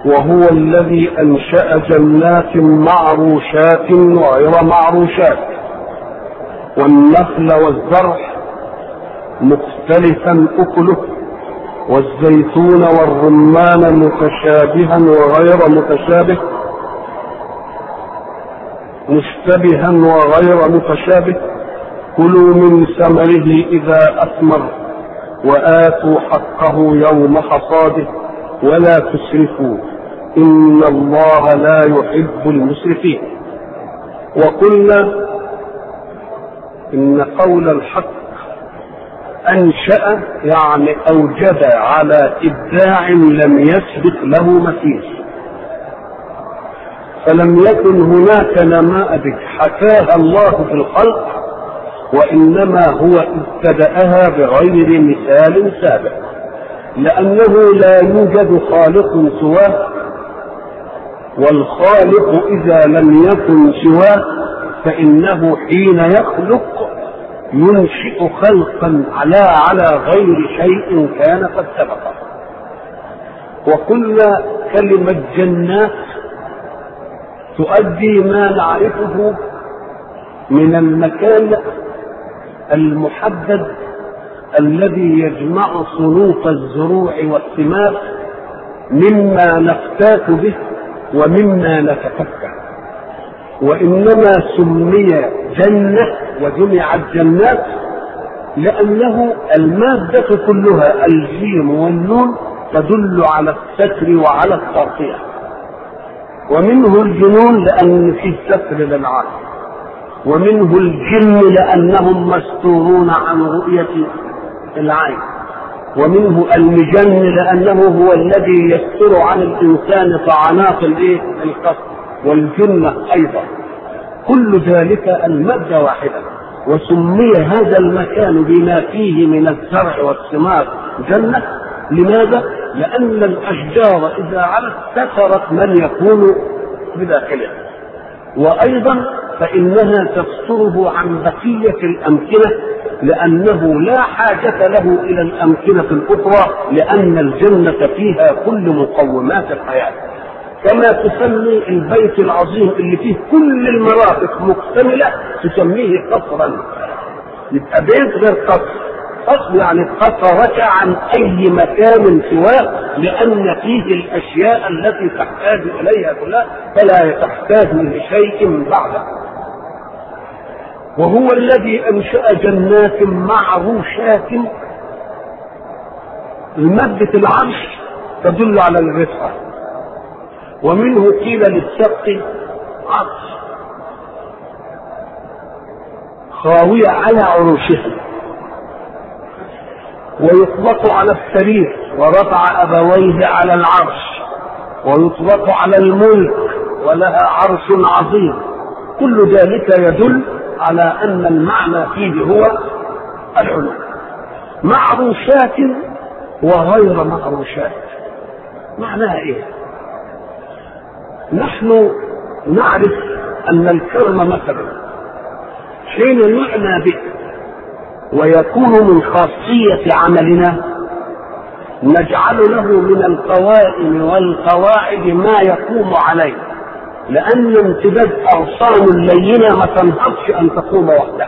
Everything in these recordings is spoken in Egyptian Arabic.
وهو الذي انشا جنات معروشات وغير معروشات والنخل والزرع مختلفا اكله والزيتون والرمان متشابها وغير متشابه مشتبها وغير متشابه كلوا من ثمره اذا اثمر واتوا حقه يوم حصاده ولا تسرفوا ان الله لا يحب المسرفين وقلنا ان قول الحق انشا يعني اوجد على ابداع لم يسبق له مثيل فلم يكن هناك نماذج حكاها الله في الخلق وانما هو ابتداها بغير مثال سابق لانه لا يوجد خالق سواه والخالق اذا لم يكن سواه فانه حين يخلق ينشئ خلقا على على غير شيء كان قد سبق وقلنا كلمة جنات تؤدي ما نعرفه من المكان المحدد الذي يجمع صنوف الزروع والثمار مما نفتات به ومما نتفكر وانما سمي جنه وجمعت جنات لانه الماده كلها الجيم والنون تدل على الستر وعلى التغطيه ومنه الجنون لان فيه ستر للعالم ومنه الجن لانهم مستورون عن رؤيه العين ومنه المجن لانه هو الذي يستر عن الانسان طعنات الايه القصر والجنه ايضا كل ذلك الماده واحده وسمي هذا المكان بما فيه من الزرع والثمار جنه لماذا؟ لأن الأشجار إذا علت سترت من يكون بداخلها وأيضا فإنها تستره عن بقية الأمكنة لأنه لا حاجة له إلى الأمكنة الأخرى لأن الجنة فيها كل مقومات الحياة كما تسمي البيت العظيم اللي فيه كل المرافق مكتملة تسميه قصرا يبقى بيت غير قصر قصر يعني قصرك عن أي مكان سواه لأن فيه الأشياء التي تحتاج إليها كلها فلا تحتاج لشيء بعده وهو الذي أنشأ جنات معروشات المادة العرش تدل على الرفعة ومنه قيل للسقف عرش خاوية على عروشها ويطلق على السرير ورفع أبويه على العرش ويطلق على الملك ولها عرش عظيم كل ذلك يدل على أن المعنى فيه هو العلو معروشات وغير معروشات معناها ايه نحن نعرف ان الكرم مثلا حين نعنى به ويكون من خاصية عملنا نجعل له من القوائم والقواعد ما يقوم عليه لأن امتداد أغصان لينة ما تنهضش أن تقوم وحدها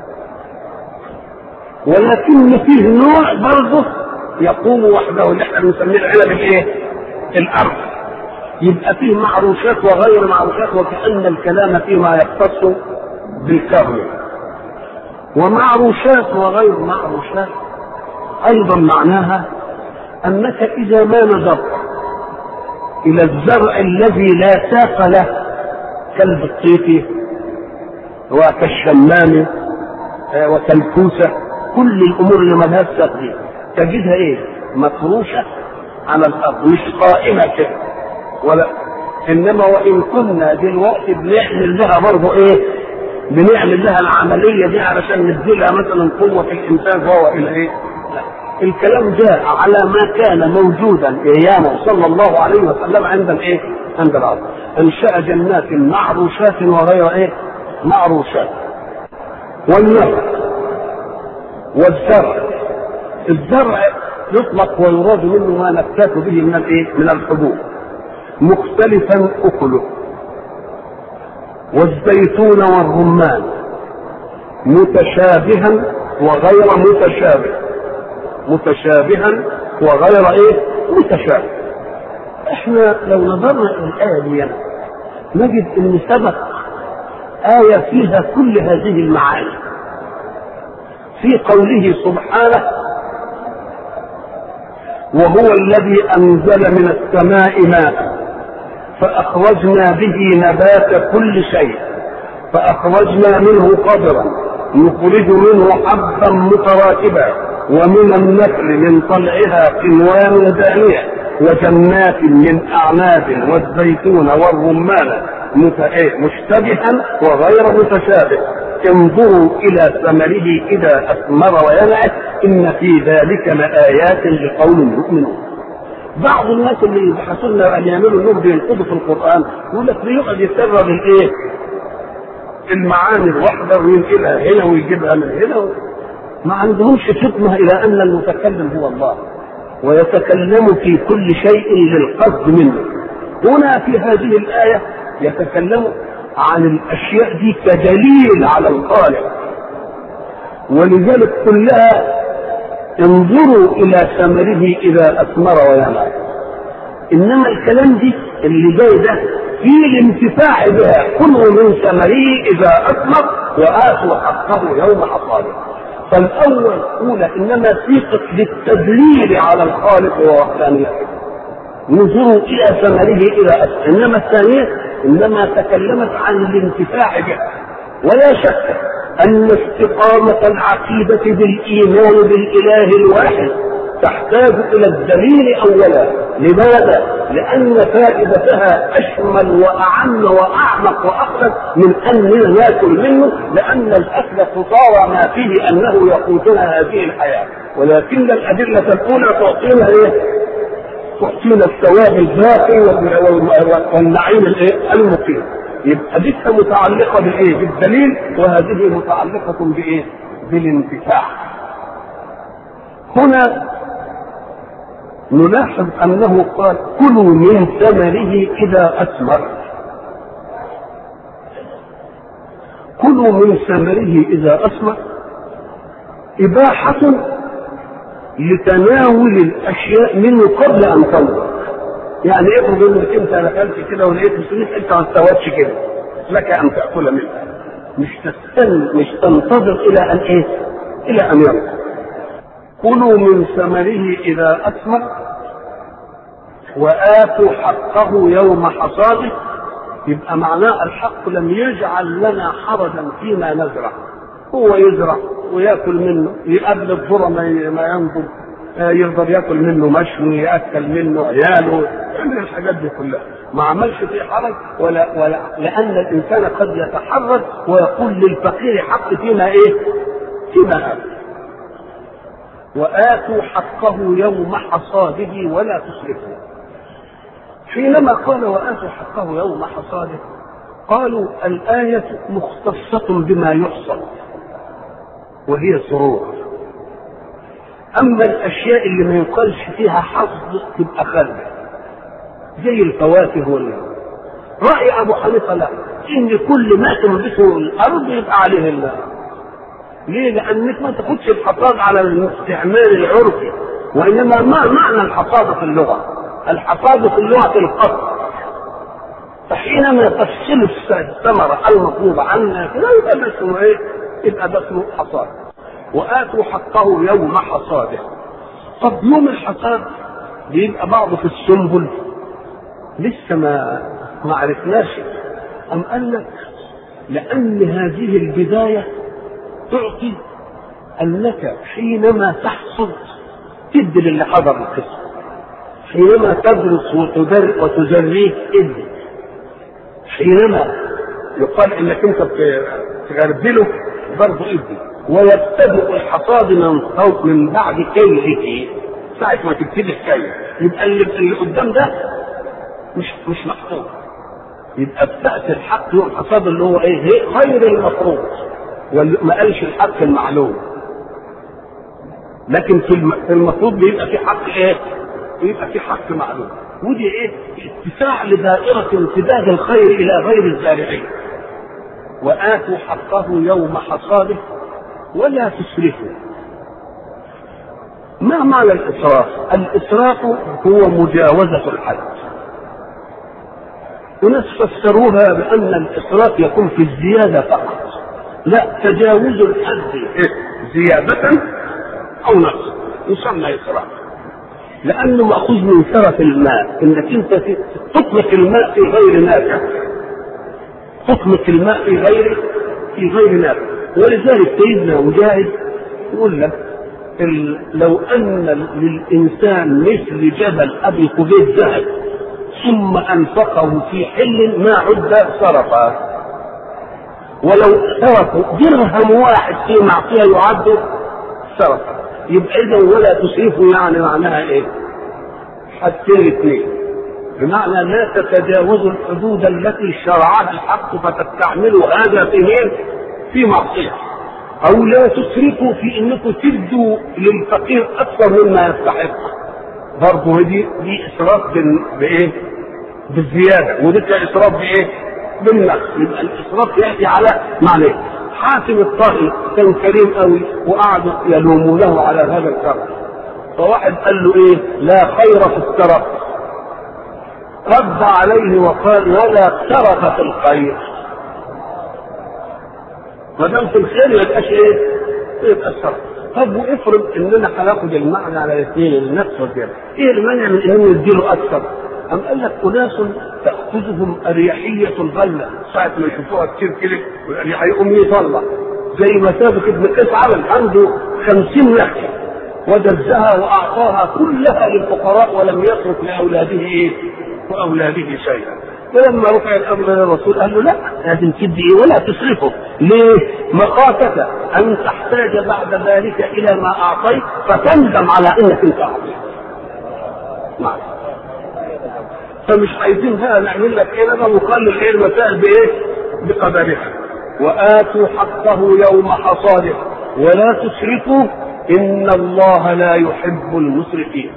ولكن فيه نوع برضه يقوم وحده اللي احنا بنسميه العنب الايه؟ الأرض يبقى فيه معروشات وغير معروشات وكأن الكلام فيما يختص بالكون ومعروشات وغير معروشات ايضا معناها انك اذا ما نظرت الى الزرع الذي لا ساق له كالبطيخ وكالشمام وكالكوسه كل الامور اللي ملهاش ساق دي تجدها ايه؟ مفروشه على الارض مش قائمه كده ولا انما وان كنا دلوقتي بنعمل لها برضه ايه؟ بنعمل لها العمليه دي علشان نديلها مثلا قوه في الانتاج وهو الى ايه؟ الكلام جاء على ما كان موجودا ايامه صلى الله عليه وسلم عند الايه؟ عند الارض. انشا جنات معروشات وغير ايه؟ معروشات. والنخل والزرع الزرع يطلق ويراد منه ما نبتات به من الايه؟ من الحبوب. مختلفا اكله والزيتون والرمان متشابها وغير متشابه متشابها وغير ايه متشابه احنا لو نظرنا الى الايه دي نجد ان سبق ايه فيها كل هذه المعاني في قوله سبحانه وهو الذي انزل من السماء ماء فاخرجنا به نبات كل شيء فاخرجنا منه قدرا نخرج منه حبا متراكبا ومن النخل من طلعها قنوان دانيه وجنات من اعناب والزيتون والرمان مشتبها وغير متشابه انظروا الى ثمره اذا اثمر وينعت ان في ذلك لايات لقوم يؤمنون بعض الناس اللي يبحثون ان يعملوا انهم بينقضوا في القران يقول لك بيقعد يكرر الايه؟ المعاني الواحده وينقلها هنا ويجيبها من هنا ما عندهمش فطنه الى ان المتكلم هو الله ويتكلم في كل شيء للقصد منه هنا في هذه الايه يتكلم عن الاشياء دي كدليل على الخالق ولذلك كلها انظروا الى ثمره اذا اثمر وينعم انما الكلام دي اللي جاي ده في الانتفاع بها كلوا من ثمره اذا اثمر واتوا حقه يوم حصاده فالاول اولى انما سيقت للتدليل على الخالق ووحدانيته نظروا الى ثمره اذا اثمر انما الثانيه انما تكلمت عن الانتفاع بها ولا شك ان استقامه العقيده بالايمان بالاله الواحد تحتاج الى الدليل اولا لماذا لان فائدتها اشمل واعم واعمق واقصد من اننا ناكل منه لان الاكل قصارى ما فيه انه يقوتنا هذه الحياه ولكن الادله الاولى تعطينا ايه تعطينا الثواب الباقي والنعيم الايه المقيم يبقى دي متعلقه بالايه بالدليل وهذه متعلقه بايه بالانتفاع هنا نلاحظ انه قال كلوا من ثمره اذا اثمر كلوا من ثمره اذا اثمر اباحه لتناول الاشياء منه قبل ان تنضج يعني افرض انك انت دخلت كده ولقيت مسلمين انت ما استوتش كده لك ان تاكل منها مش تستنى مش تنتظر الى ان ايه؟ الى ان ينضج كلوا من ثمره اذا اثمر واتوا حقه يوم حصاده يبقى معناه الحق لم يجعل لنا حرجا فيما نزرع هو يزرع وياكل منه يقابل الذره ما ينضج يقدر ياكل منه مشوي ياكل منه عياله يعمل الحاجات دي كلها ما عملش فيه حرج ولا ولا لان الانسان قد يتحرج ويقول للفقير حق فيما ايه؟ فيما اكل وآتوا حقه يوم حصاده ولا تسرفوا حينما قال وآتوا حقه يوم حصاده قالوا الآية مختصة بما يحصد وهي الزروع أما الأشياء اللي ما يقالش فيها حظ تبقى خلة زي الفواكه ولا رأي أبو حنيفة لا إن كل ما تنبته الأرض يبقى عليه الله ليه؟ لأنك ما تاخدش الحصاد على الاستعمال العرفي وإنما ما معنى الحصاد في اللغة؟ الحصاد في اللغة القصد فحينما تفصل الثمرة المطلوبة عنا كده يبقى ده اسمه إيه؟ يبقى ده اسمه حصاد وآتوا حقه يوم حصاده طب يوم الحصاد بيبقى بعضه في السنبل لسه ما ما عرفناش أم قال لك لأن هذه البداية تعطي انك حينما تحصد تدي للي حضر القسم حينما تدرس وتدر وتجريه ادي حينما يقال انك انت تغربله برضه ادي ويبتدئ الحصاد من فوق من بعد كيله ساعة ما تبتدي الكيل يبقى اللي, اللي قدام ده مش مش محفوظ يبقى ابتدأت الحق يوم الحصاد اللي هو ايه غير المفروض وما قالش الحق المعلوم لكن في المفروض بيبقى في حق ايه؟ بيبقى في حق معلوم ودي ايه اتساع لدائرة امتداد الخير الى غير الزارعين وآتوا حقه يوم حصاده ولا تسرفوا ما معنى الإسراف؟ الإسراف هو مجاوزة الحد وناس فسروها بأن الإسراف يكون في الزيادة فقط لا تجاوز الحد زيادة أو نقص يسمى إسراف لأنه مأخوذ من سرف الماء إنك أنت تطلق الماء في غير نافع تطلق الماء في غير في غير نافع ولذلك سيدنا مجاهد يقول لك لو ان للانسان مثل جبل ابي قبيس ذهب ثم انفقه في حل ما عد صرفا ولو صرفوا درهم واحد في معصيه يعد صرفا يبقى اذا ولا تسرفوا يعني معناها ايه؟ حاجتين اثنين بمعنى لا تتجاوزوا الحدود التي شرعها الحق فتستعملوا هذا في مين؟ في معصيه او لا تسرفوا في انكم تدوا للفقير اكثر مما يستحق برضه دي دي اسراف بايه؟ بالزياده وده اسراف بايه؟ بالنقص يبقى الاسراف ياتي على معنى حاتم الطائي كان كريم قوي وقعدوا يلومونه على هذا الكرم فواحد قال له ايه؟ لا خير في السرف رد عليه وقال ولا اقترف في الخير ما دام في الخير ما يبقاش ايه؟ يبقى الشر. طب وافرض اننا هناخد المعنى على الاثنين النفس والجهل، ايه المانع من اننا نديله اكثر؟ أم قال لك أناس تأخذهم أريحية الغلة ساعة ما يشوفوها كتير كده هيقوم يطلع زي ما سابق ابن قيس عمل عنده خمسين نخلة ودزها وأعطاها كلها للفقراء ولم يترك لأولاده إيه؟ وأولاده شيئا فلما رفع الامر للرسول قال له لا لازم تدي ايه ولا تصرفه ليه؟ مخافة ان تحتاج بعد ذلك الى ما اعطيت فتندم على انك انت اعطيت. نعم. فمش عايزين بقى نعمل لك ايه لما نقلل ايه المسائل بايه؟ بقدرها. واتوا حقه يوم حصاده ولا تسرفوا ان الله لا يحب المسرفين.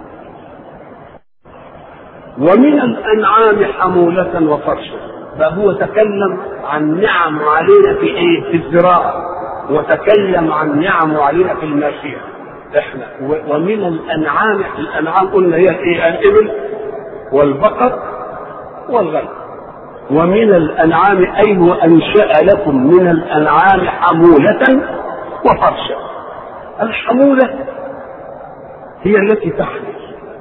ومن الانعام حمولة وفرشا فهو تكلم عن نعم علينا في ايه؟ في الزراعة وتكلم عن نعم علينا في الماشية احنا ومن الانعام الانعام قلنا هي ايه؟ الابل والبقر والغنم ومن الانعام اي وانشا لكم من الانعام حمولة وفرشا الحمولة هي التي تحمل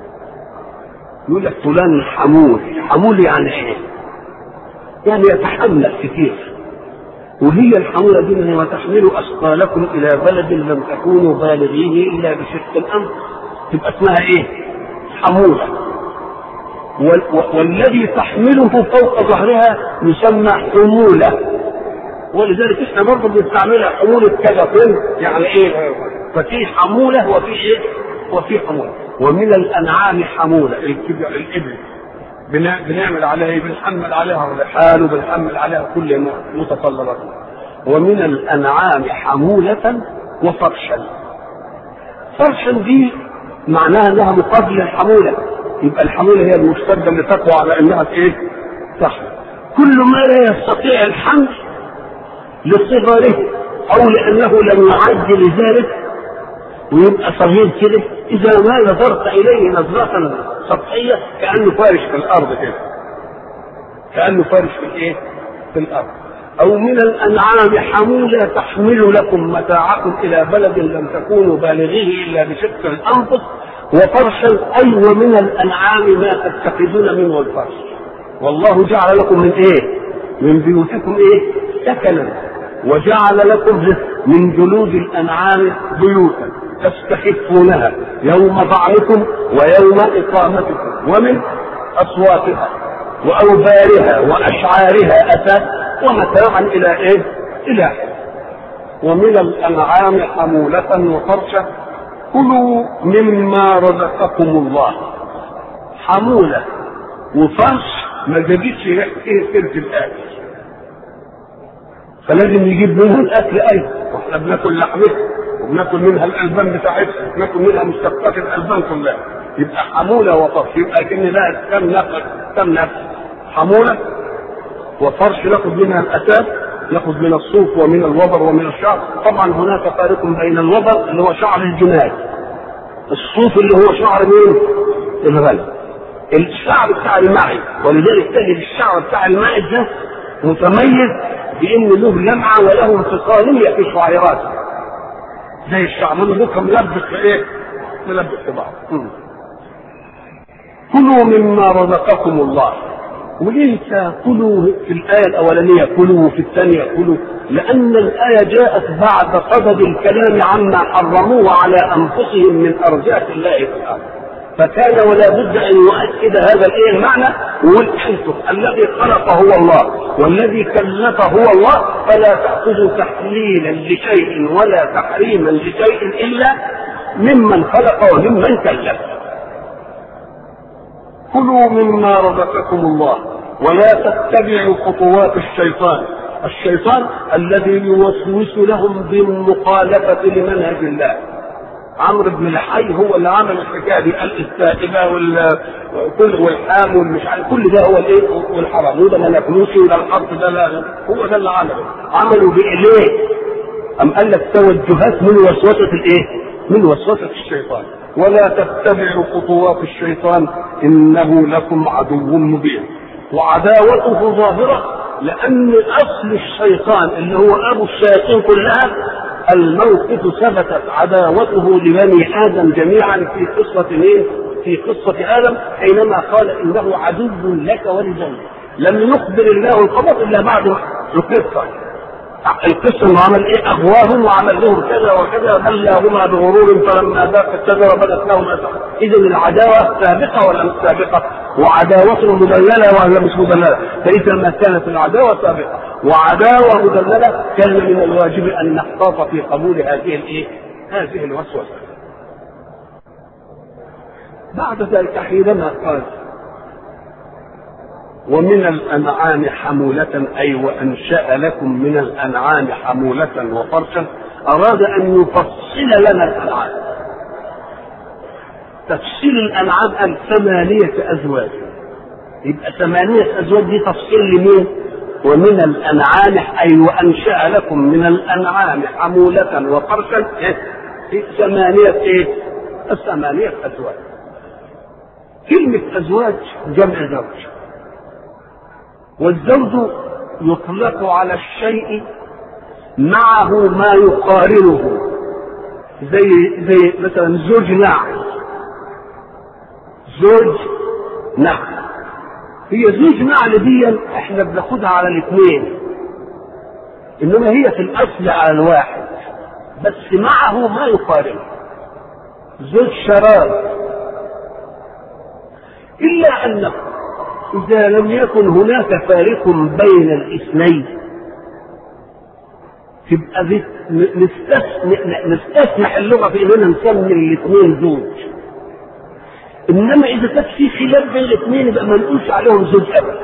يقول لك فلان حمول حمول يعني ايه يعني يتحمل كثير وهي الحمولة دي من وتحمل أثقالكم إلى بلد لم تكونوا بالغيه إلا بشق الأنف تبقى اسمها إيه؟ حمولة وال والذي تحمله فوق ظهرها يسمى حمولة ولذلك احنا برضه بنستعملها حمولة كذا يعني ايه؟ ففي حمولة وفي ايه؟ وفي حمولة ومن الانعام حموله الابل بنعمل عليها ايه؟ بنحمل عليها الرحال وبنحمل عليها كل متطلبات ومن الانعام حمولة وفرشا فرشا دي معناها انها مقابل للحمولة يبقى الحمولة هي المشتدة اللي تقوى على انها ايه؟ تحمل كل ما لا يستطيع الحمل لصغره او لانه لم يعد لذلك ويبقى صغير كده اذا ما نظرت اليه نظره سطحيه كانه فارش في الارض كده كانه فارش في الايه في الارض او من الانعام حموله تحمل لكم متاعكم الى بلد لم تكونوا بالغيه الا بشق الانفس وفرشا اي ومن الانعام ما تتخذون منه الفرش والله جعل لكم من ايه من بيوتكم ايه سكنا وجعل لكم من جلود الانعام بيوتا تستخفونها يوم ضعنكم ويوم إقامتكم ومن أصواتها وأوبارها وأشعارها أتى ومتاعا إلى إيه؟ إلى حين ومن الأنعام حمولة وفرشا كلوا مما رزقكم الله حمولة وفرش ما جابتش ريحة إيه سيرة الآكل فلازم يجيب منها الأكل أيضا وإحنا بناكل لحمتها وبناكل منها الالبان بتاعتها بناكل منها مشتقات الالبان كلها يبقى حمولة وفرش يبقى كأن ده كم نفس كم نفس حمولة وفرش ناخذ منها الأساس ناخذ من الصوف ومن الوبر ومن الشعر طبعا هناك فارق بين الوبر اللي هو شعر الجمال الصوف اللي هو شعر مين؟ الغنم الشعر بتاع المعز ولذلك تجد الشعر بتاع المعز ده متميز بان له لمعه وله انفصاليه في شعيراته زي الشعر له بكره ملبس في ايه؟ ملبس في بعض كلوا مما رزقكم الله وليه كلوا في الآية الأولانية كلوا وفي الثانية كلوا لأن الآية جاءت بعد صدد الكلام عما حرموه على أنفسهم من أرجاء الله في الأرض فكان ولا بد ان يؤكد هذا الايه المعنى ويقول انتم الذي خلق هو الله والذي كلف هو الله فلا تاخذوا تحليلا لشيء ولا تحريما لشيء الا ممن خلق وممن كلف كلوا مما رزقكم الله ولا تتبعوا خطوات الشيطان الشيطان الذي يوسوس لهم بالمخالفة لمنهج الله عمرو بن الحي هو اللي عمل الحكايه دي قال السائبه وكل والحام والمش عارف كل ده هو الايه والحرام وده ما ناكلوش وده الحرف ده لا هو ده اللي عمله عملوا بايديه ام قال لك توجهات من وسوسه الايه؟ من وسوسه الشيطان ولا تتبعوا خطوات الشيطان انه لكم عدو مبين وعداوته ظاهره لان اصل الشيطان اللي هو ابو الشياطين كلها الموقف ثبتت عداوته لبني ادم جميعا في قصه ايه؟ في قصه ادم حينما قال انه عدو لك ولزوجك لم يخبر الله الخبر الا بعد القصه القصه انه عمل ايه؟ اغواهم وعمل لهم كذا وكذا بلاهما بغرور فلما ذاق الشجره بدت لهما اذا العداوه سابقه ولا مش سابقه؟ وعداوته مدلله ولا مش مدلله؟ فاذا ما كانت العداوه سابقه وعداوه مدلله كان من الواجب ان نحتاط في قبول هذه الايه؟ هذه الوسوسه. بعد ذلك حينما قال ومن الأنعام حمولة أي وأنشأ لكم من الأنعام حمولة وفرشا أراد أن يفصل لنا الأنعام تفصيل الأنعام أن ثمانية أزواج يبقى ثمانية أزواج دي تفصيل لمين؟ ومن الأنعام أي وأنشأ لكم من الأنعام حمولة وفرشا إيه؟ ثمانية إيه؟ الثمانية أزواج كلمة أزواج جمع زوج والزوج يطلق على الشيء معه ما يقارنه زي زي مثلا زوج نعل زوج نعل هي زوج نعل دي احنا بناخدها على الاثنين انما هي في الاصل على الواحد بس معه ما يقارنه زوج شراب الا انه إذا لم يكن هناك فارق بين الاثنين تبقى نستسمح اللغة في إننا نسمي الاثنين زوج إنما إذا كانت في خلاف بين الاثنين يبقى ما نقولش عليهم زوج أبدا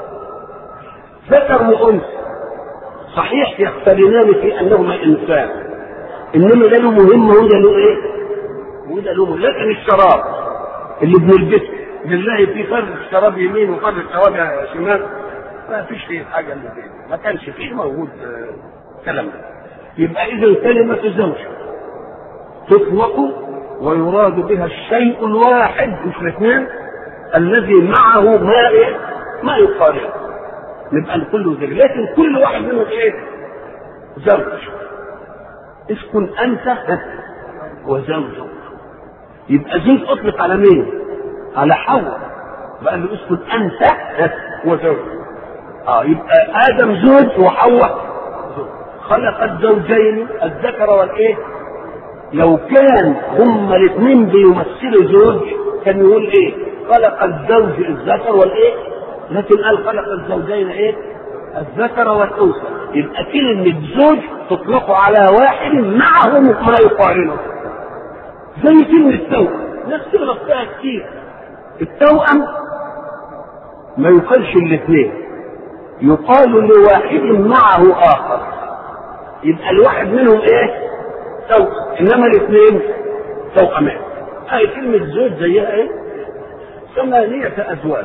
ذكر وأنثى صحيح يختلفان في أنهما إنسان إنما ده له مهمة وده له إيه؟ وده له لكن الشراب اللي بنلبسه بالله في فرد الشراب يمين وفرد الشراب شمال ما فيش فيه حاجه اللي فيه ما كانش فيه موجود كلام ده يبقى اذا كلمه الزوج تطلق ويراد بها الشيء الواحد مش الاثنين الذي معه ما إيه؟ ما يقارن نبقى كله زوج لكن كل واحد منهم ايه؟ زوج اسكن انت وزوجك يبقى زوج اطلق على مين؟ على حواء بقى له اسكت انت وزوج اه يبقى ادم زوج وحواء زوج خلق الزوجين الذكر والايه لو كان هما الاثنين بيمثلوا زوج كان يقول ايه خلق الزوج الذكر والايه لكن قال خلق الزوجين ايه الذكر والانثى يبقى كلمه زوج تطلق على واحد معه ما يقارنه زي كلمه توأم ناس تغلط فيها كتير التوأم ما يقالش الاثنين يقال لواحد معه اخر يبقى الواحد منهم ايه توأم انما الاثنين توأمان هاي كلمة زوج زيها ايه؟ ثمانية أزواج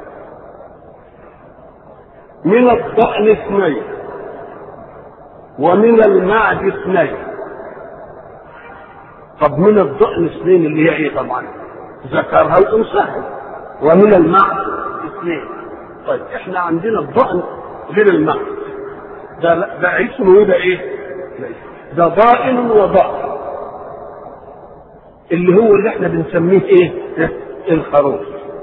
من الضأن اثنين ومن المعد اثنين طب من الضأن اثنين اللي هي ايه طبعا ذكرها وانثاها ومن المعد اثنين طيب احنا عندنا الضأن غير المعد ده ده اسمه ايه ده ايه ده ضائن وضأن اللي هو اللي احنا بنسميه ايه الخروف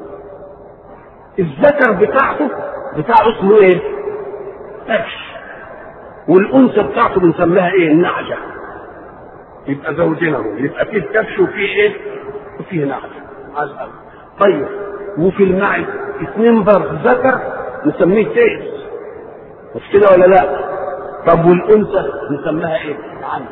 الذكر بتاعته بتاعه اسمه ايه كبش والانثى بتاعته بنسميها ايه النعجه يبقى زوجين اهو يبقى فيه كبش وفيه ايه وفيه نعجه عايز طيب وفي المعد اثنين ضرب ذكر نسميه كيس مش كده ولا لا طب والانثى نسميها ايه عنب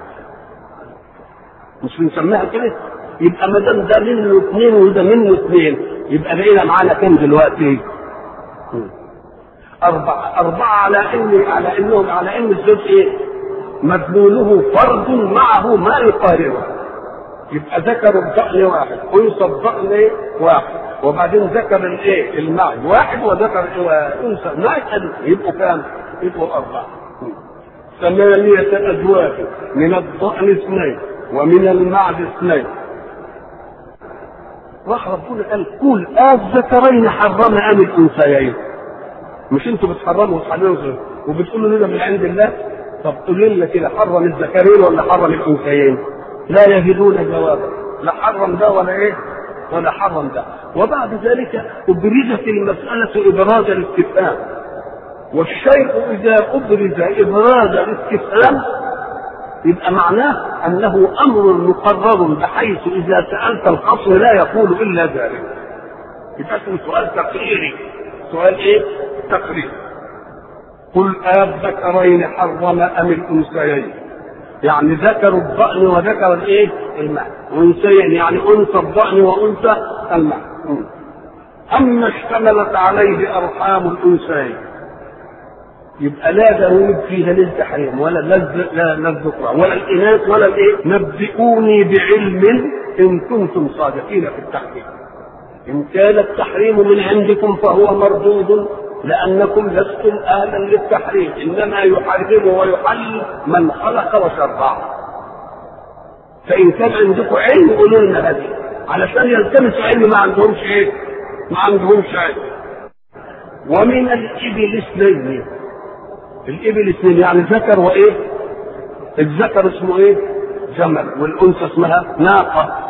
مش بنسميها كده يبقى ما دام ده منه اثنين وده منه اثنين يبقى بقينا معانا كام دلوقتي؟ أربعة أربعة على إن على إنهم على إن الزوج إيه؟ مدلوله فرد معه ما يقارنه يبقى ذكر الضأن واحد أنثى الضأن واحد وبعدين ذكر الإيه؟ المعد واحد وذكر أنثى المعد يبقوا كام؟ يبقوا أربعة ثمانية أزواج من الضأن اثنين ومن المعد اثنين راح ربنا قال قل الذكرين حرم ام الانثيين مش انتوا بتحرموا وتحرموا وبتقولوا لنا من عند الله طب قولوا لنا كده حرم الذكرين ولا حرم الانثيين لا يجدون جوابا لا حرم ده ولا ايه ولا حرم ده وبعد ذلك ابرزت المساله ابراز الاستفهام والشيء اذا ابرز ابراز الاستفهام يبقى معناه انه امر مقرر بحيث اذا سالت الخصم لا يقول الا ذلك يبقى اسمه سؤال تقريري سؤال ايه تقريري قل الذكرين حرم ام الانثيين يعني ذكر الضأن وذكر الايه الماء انثيين يعني انثى الضأن وانثى الماء اما اشتملت عليه ارحام الانثيين يبقى لا دليل في دليل تحريم ولا لا لا الذكر ولا الاناث ولا الايه نبئوني بعلم ان كنتم صادقين في التحريم ان كان التحريم من عندكم فهو مردود لانكم لستم اهلا للتحريم انما يحرم ويحل من خلق وشرع فان كان عندكم علم قولوا لنا هذه علشان يلتمسوا علم ما عندهمش ايه ما عندهمش علم ومن الابل اثنين الابل اثنين يعني ذكر وايه الذكر اسمه ايه جمل والانثى اسمها ناقه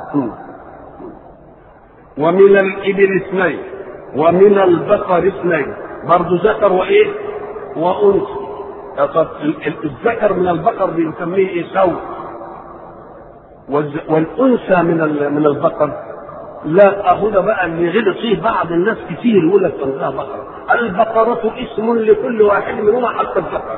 ومن الابل اثنين ومن البقر اثنين برضه ذكر وايه وانثى الذكر من البقر بنسميه ايه سوء والانثى من من البقر لا هنا بقى اللي غلط فيه بعض الناس كتير يقول لك انها بقره البقرة اسم لكل واحد منهما حتى الذكر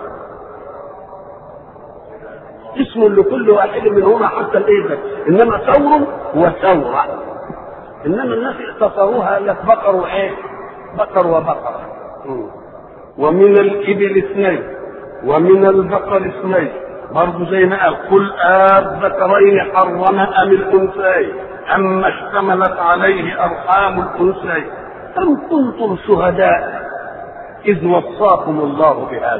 اسم لكل واحد منهما حتى الايه انما ثور وثورة انما الناس اختصروها لك بقر وايه بقر وبقرة ومن الابل اثنين ومن البقر اثنين برضه زي ما قال قل الذكرين حرم ام الانثيين اما اشتملت عليه ارحام الانثيين أم كنتم شهداء إذ وصاكم الله بهذا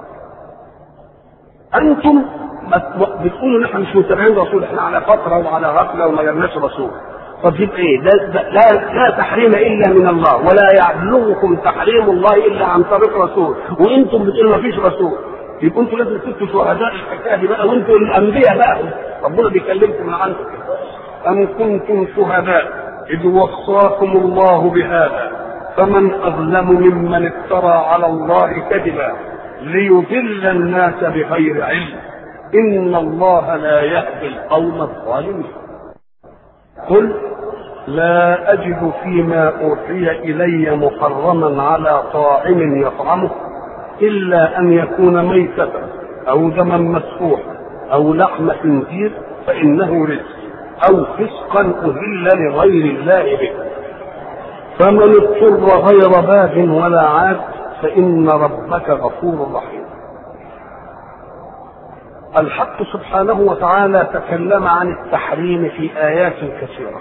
أنتم بتقولوا نحن مش متابعين رسول احنا على فترة وعلى غفلة وما جبناش رسول طب يبقى ايه؟ لا, لا, لا تحريم الا من الله ولا يبلغكم تحريم الله الا عن طريق رسول وانتم بتقولوا ما فيش رسول يبقى انتم لازم تكونوا شهداء الحكايه دي بقى وانتم الانبياء بقى ربنا بيكلمكم من عنكم ام كنتم شهداء إذ وصاكم الله بهذا فمن أظلم ممن افترى على الله كذبا ليضل الناس بغير علم إن الله لا يهدي القوم الظالمين قل لا أجد فيما أوحي إلي محرما على طاعم يطعمه إلا أن يكون ميتة أو دما مسفوحا أو لحم خنزير فإنه رزق أو فسقا أهل لغير الله به فمن اضطر غير باب ولا عاد فإن ربك غفور رحيم الحق سبحانه وتعالى تكلم عن التحريم في آيات كثيرة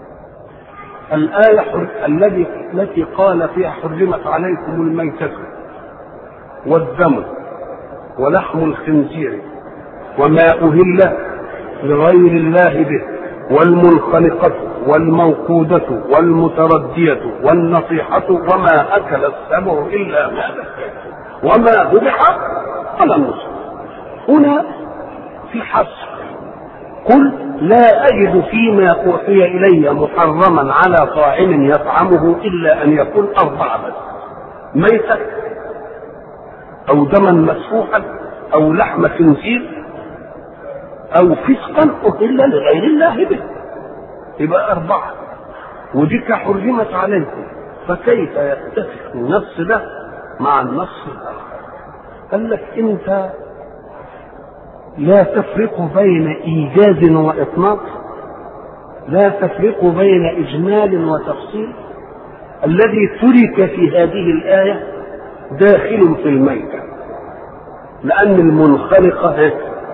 الآية الذي التي قال فيها حرمت عليكم الميتة والدم ولحم الخنزير وما أهل لغير الله به والمنخنقة والموقودة والمتردية والنصيحة وما أكل السبع إلا ما وما ذبح على النصر هنا في حصر قل لا أجد فيما أوحي إلي محرما على طاعم يطعمه إلا أن يكون أربعة بس ميتة أو دما مسفوحا أو لحم خنزير أو فسقا أهل لغير الله به يبقى أربعة وديك حرمت عليكم فكيف يتفق النص ده مع النص الآخر قال لك أنت لا تفرق بين إيجاز وإطلاق لا تفرق بين إجمال وتفصيل الذي ترك في هذه الآية داخل في الميتة لأن المنخلقة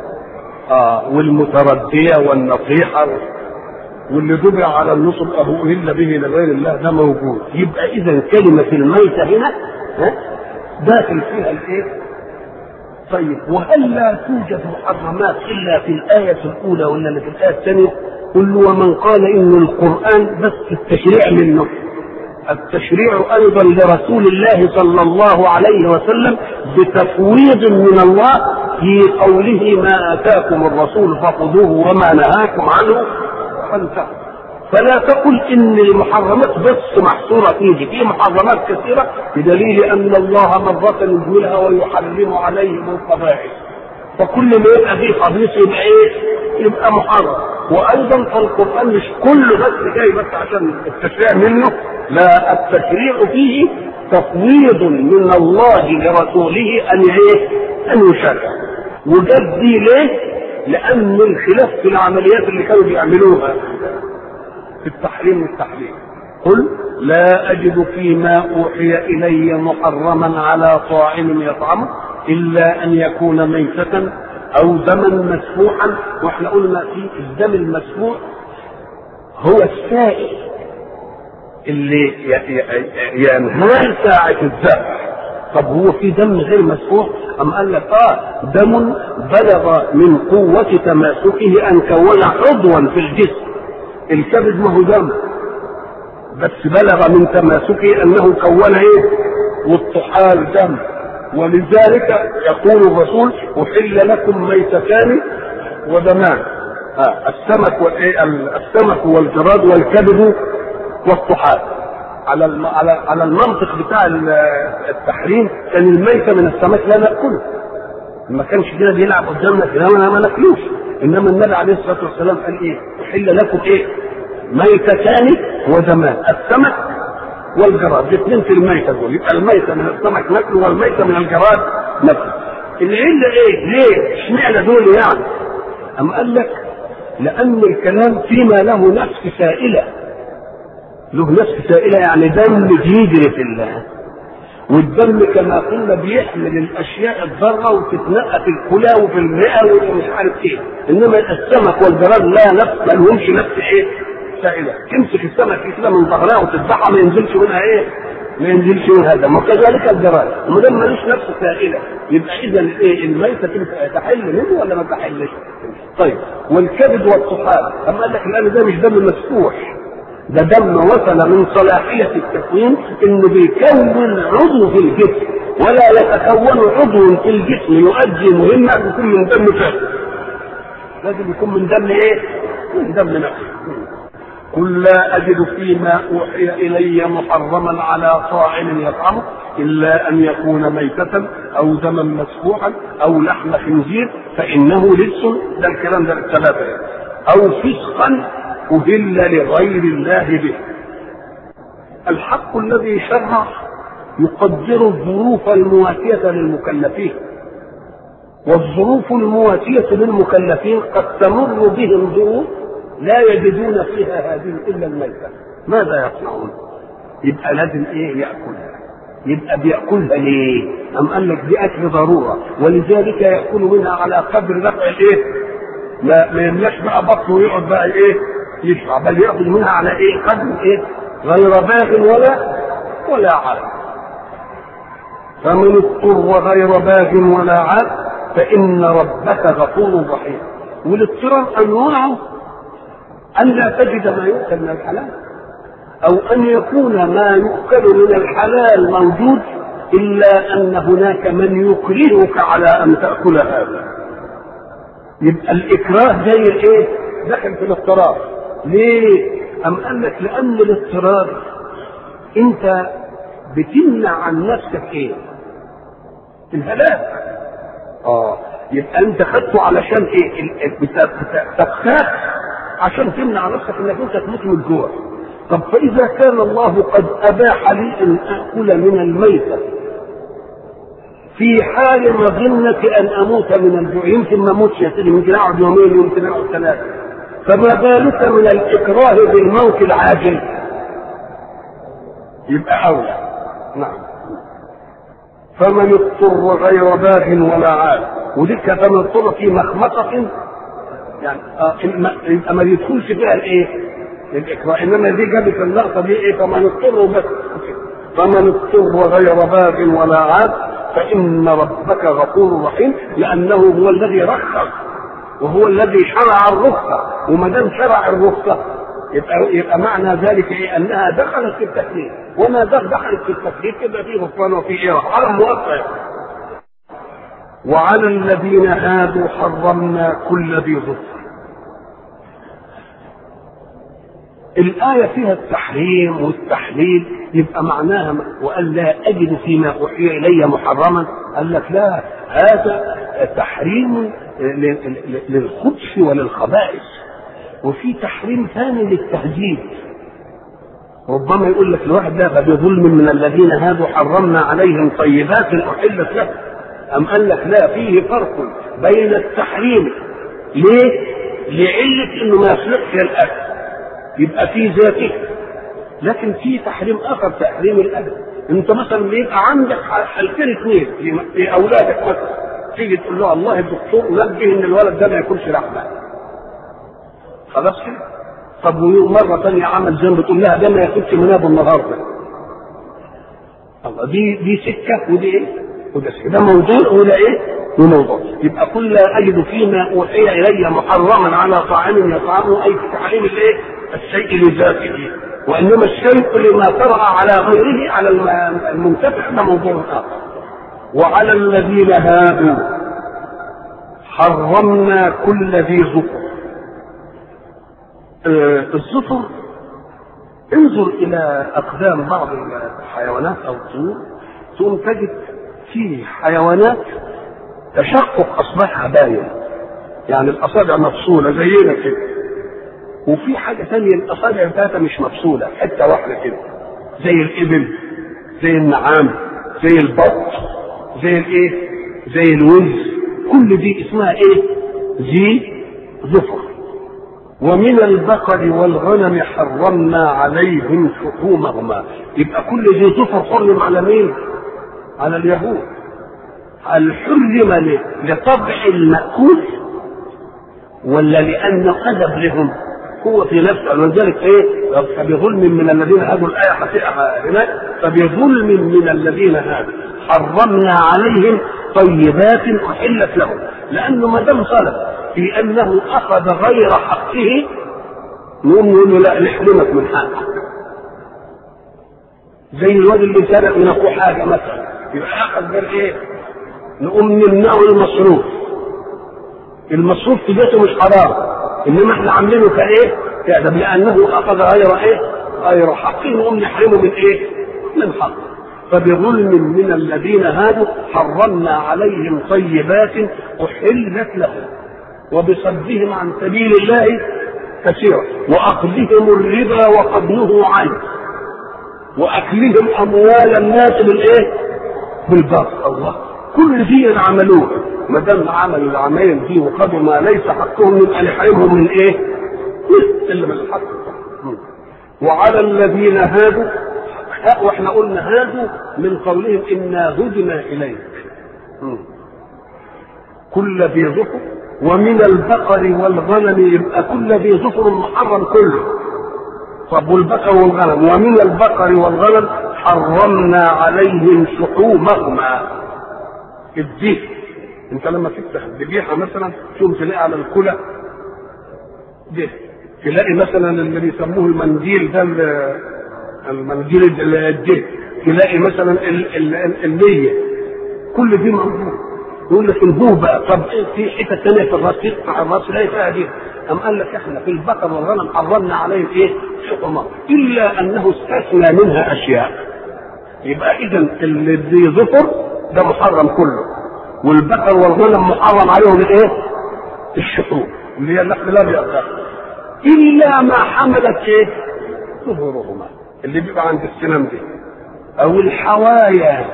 آه والمتردية والنصيحة واللي دبع على النصب أهو أهل به لغير الله ده موجود يبقى إذا كلمة الميتة هنا ها داخل فيها الإيه؟ طيب وهل لا توجد محرمات الا في الايه الاولى ولا اللي في الايه الثانيه؟ قل ومن قال ان القران بس التشريع منه التشريع ايضا لرسول الله صلى الله عليه وسلم بتفويض من الله في قوله ما اتاكم الرسول فخذوه وما نهاكم عنه فانتهوا فلا تقل ان المحرمات بس محصوره فيه في محرمات كثيره بدليل ان الله مره يجملها ويحرم عليهم القبائل فكل ما يبقى فيه خبيث يبقى ايه؟ يبقى محرم وايضا فالقران مش كله بس جاي بس عشان التشريع منه لا التشريع فيه تفويض من الله لرسوله ان ايه؟ ان يشرع وجد دي ليه؟ لان الخلاف في العمليات اللي كانوا بيعملوها في التحريم والتحليل قل لا أجد فيما أوحي إلي محرما على طاعم يطعمه إلا أن يكون ميتة أو دما مسفوحا وإحنا قلنا في الدم المسفوح هو السائل اللي ينهال ساعة الذبح طب هو في دم غير مسفوح أم قال لك آه دم بلغ من قوة تماسكه أن كون عضوا في الجسم الكبد ما هو دم بس بلغ من تماسكه انه كون ايه والطحال دم ولذلك يقول الرسول احل لكم ميتتان ودمان آه السمك والايه السمك والجراد والكبد والطحال على على على المنطق بتاع التحريم كان الميته من السمك لا ناكله ما كانش كده بيلعب قدامنا كده ما ناكلوش انما النبي عليه الصلاه والسلام قال ايه؟ احل لكم ايه؟ ميتتان ودمان السمك والجراد الاثنين في الميته دول يبقى الميته من السمك ناكله والميته من الجراد ناكله العله ايه؟ ليه؟ اشمعنى دول يعني؟ أم قال لك لأن الكلام فيما له نفس سائلة له نفس سائلة يعني دم بيجري في الله والدم كما قلنا بيحمل الاشياء الضاره وتتنقى في الكلى وفي الرئه ومش عارف ايه انما السمك والجراد لا نفس ما لهمش نفس ايه سائله تمسك السمك كده من ظهرها وتذبحها ما ينزلش منها ايه ما ينزلش منها دم وكذلك الجراد ما دام ملوش نفس سائله يبقى اذا ايه الميته تبقى تحل منه ولا ما تحلش طيب والكبد والطحال اما قال لك الان ده مش دم مسفوح ده دم وصل من صلاحية التكوين انه بيكون عضو في الجسم ولا يتكون عضو في الجسم يؤدي مهمة يكون من دم فاسد لازم يكون من دم ايه؟ من دم نفسه قل لا أجد فيما أوحي إلي محرما على طاعم يطعمه إلا أن يكون ميتة أو دما مسفوحا أو لحم خنزير فإنه رجس ده الكلام ده الثلاثة أو فسقا أهل لغير الله به الحق الذي شرع يقدر الظروف المواتية للمكلفين والظروف المواتية للمكلفين قد تمر بهم ظروف لا يجدون فيها هذه إلا الميتة ماذا يصنعون يبقى لازم إيه يأكلها يبقى بياكلها ليه؟ أم قال لك دي اكل ضروره ولذلك ياكل منها على قدر نفع الايه؟ ما ما يملاش بقى بطنه ويقعد بقى ايه؟ يشبع بل ياكل منها على ايه؟ قدر ايه؟ غير باغ ولا ولا عاد فمن اضطر غير باغ ولا عاد فإن ربك غفور رحيم والاضطرار أنواعه أن لا تجد ما يؤكل من الحلال أو أن يكون ما يؤكل من الحلال موجود إلا أن هناك من يكرهك على أن تأكل هذا يبقى الإكراه زي الإيه؟ دخل في الاضطرار ليه؟ أم قال لك لأن الاضطرار أنت بتمنع عن نفسك إيه؟ الهلاك اه يبقى انت خدته علشان ايه تخاف عشان تمنع نفسك انك انت تموت من الجوع طب فاذا كان الله قد اباح لي ان اكل من الميتة في حال مظنة ان اموت من الجوع يمكن ما اموتش يا سيدي يمكن اقعد يومين يمكن اقعد ثلاثة فما بالك من الاكراه بالموت العاجل يبقى اولى نعم فمن اضطر غير باغ ولا عاد ودي فمن اضطر في مخمصة يعني آه يبقى ما يدخلش فيها الايه؟ الاكراه انما دي جابت اللقطه دي ايه فمن اضطر بس فمن اضطر غير باغ ولا عاد فان ربك غفور رحيم لانه هو الذي رخص وهو الذي شرع الرخصه وما دام شرع الرخصه يبقى يبقى معنى ذلك ايه؟ انها دخلت في التكليف وما دخلت في التكليف يبقى فيه غفران وفيه ايه؟ على الموقع وعلى الذين هادوا حرمنا كل ذي ظفر الآية فيها التحريم والتحليل يبقى معناها وقال لا أجد فيما أوحي إلي محرما قال لك لا هذا تحريم للخبث وللخبائث وفي تحريم ثاني للتهديد ربما يقول لك الواحد لا فبظلم من الذين هادوا حرمنا عليهم طيبات احلت لهم ام قال لك لا فيه فرق بين التحريم ليه؟ لعلة انه ما يصلحش الاكل يبقى في ذاته لكن في تحريم اخر تحريم الاكل انت مثلا بيبقى عندك حالتين اثنين في اولادك مثلا تيجي تقول له الله الدكتور نبه ان الولد ده ما ياكلش لحمه خلاص كده طب مرة ثانية عمل ذنب تقول لها ده ما ياخدش مناب النهارده. الله دي دي سكة ودي ايه؟ وده سكة ده موضوع وده ايه؟ وموضوع يبقى كل لا أجد فيما أوحي إلي محرما على طاعم يطعمه أي في تحريم الايه؟ الشيء لذاته وإنما الشيء لما طرأ على غيره على المنتفع ده موضوع آخر وعلى الذين هادوا حرمنا كل ذي ظفر الظفر انظر الى اقدام بعض الحيوانات او الطيور ثم تجد في حيوانات تشقق اصبعها باين يعني الاصابع مفصوله زينا كده وفي حاجه ثانيه الاصابع بتاعتها مش مفصوله حته واحده كده زي الابل زي النعام زي البط زي الايه زي الوز كل دي اسمها ايه ذي ظفر ومن البقر والغنم حرمنا عليهم شحومهما يبقى كل ذي ظفر حرم على مين؟ على اليهود هل حرم لطبع المأكول ولا لأنه أدب لهم هو في نفسه ولذلك ايه فبظلم من الذين هادوا الآية حقيقة هناك فبظلم من الذين هادوا حرمنا عليهم طيبات أحلت لهم لأنه ما دام طلب في انه اخذ غير حقه نقوم نقول له لا نحرمك من حقك زي الواد اللي سرق من اخوه حاجه مثلا يبقى اخذ غير ايه؟ نقوم نمنعه المصروف المصروف في ذاته مش حرام انما احنا عاملينه كايه؟ كأدب لانه اخذ غير ايه؟ غير حقه نقوم نحرمه من ايه؟ من حقه فبظلم من الذين هادوا حرمنا عليهم طيبات احلت لهم وبصدهم عن سبيل الله كثيرا واخذهم الربا وقد نهوا عنه واكلهم اموال الناس بالايه؟ بالباطل الله كل دي عملوه ما دام عملوا العمايل دي وخدوا ما ليس حقهم يبقى نحرمهم من ايه؟ الا من الحق وعلى الذين هادوا ها واحنا قلنا هادوا من قولهم انا هدنا اليك مم. كل ذي ظفر ومن البقر والغنم يبقى كل ذي ظفر محرم كله طب والبقر والغنم ومن البقر والغنم حرمنا عليهم شحومهما الدين انت لما تفتح الذبيحه مثلا تقوم تلاقي على الكلى ده تلاقي مثلا اللي بيسموه المنديل ده ال- المنديل الدب تلاقي مثلا ال- ال- الليه كل دي موجود يقول لك البوه بقى طب إيه في حته ثانيه في الراس تقطع الراس لا فيها دي أم قال لك احنا في البقر والغنم حرمنا عليهم ايه؟ شطمات الا انه استثنى منها اشياء يبقى اذا اللي ذي ظفر ده محرم كله والبقر والغنم محرم عليهم الايه؟ الشحوم اللي هي اللحم الابيض ده الا ما حملت ايه؟ ظهورهما اللي بيبقى عند السنام دي او الحوايا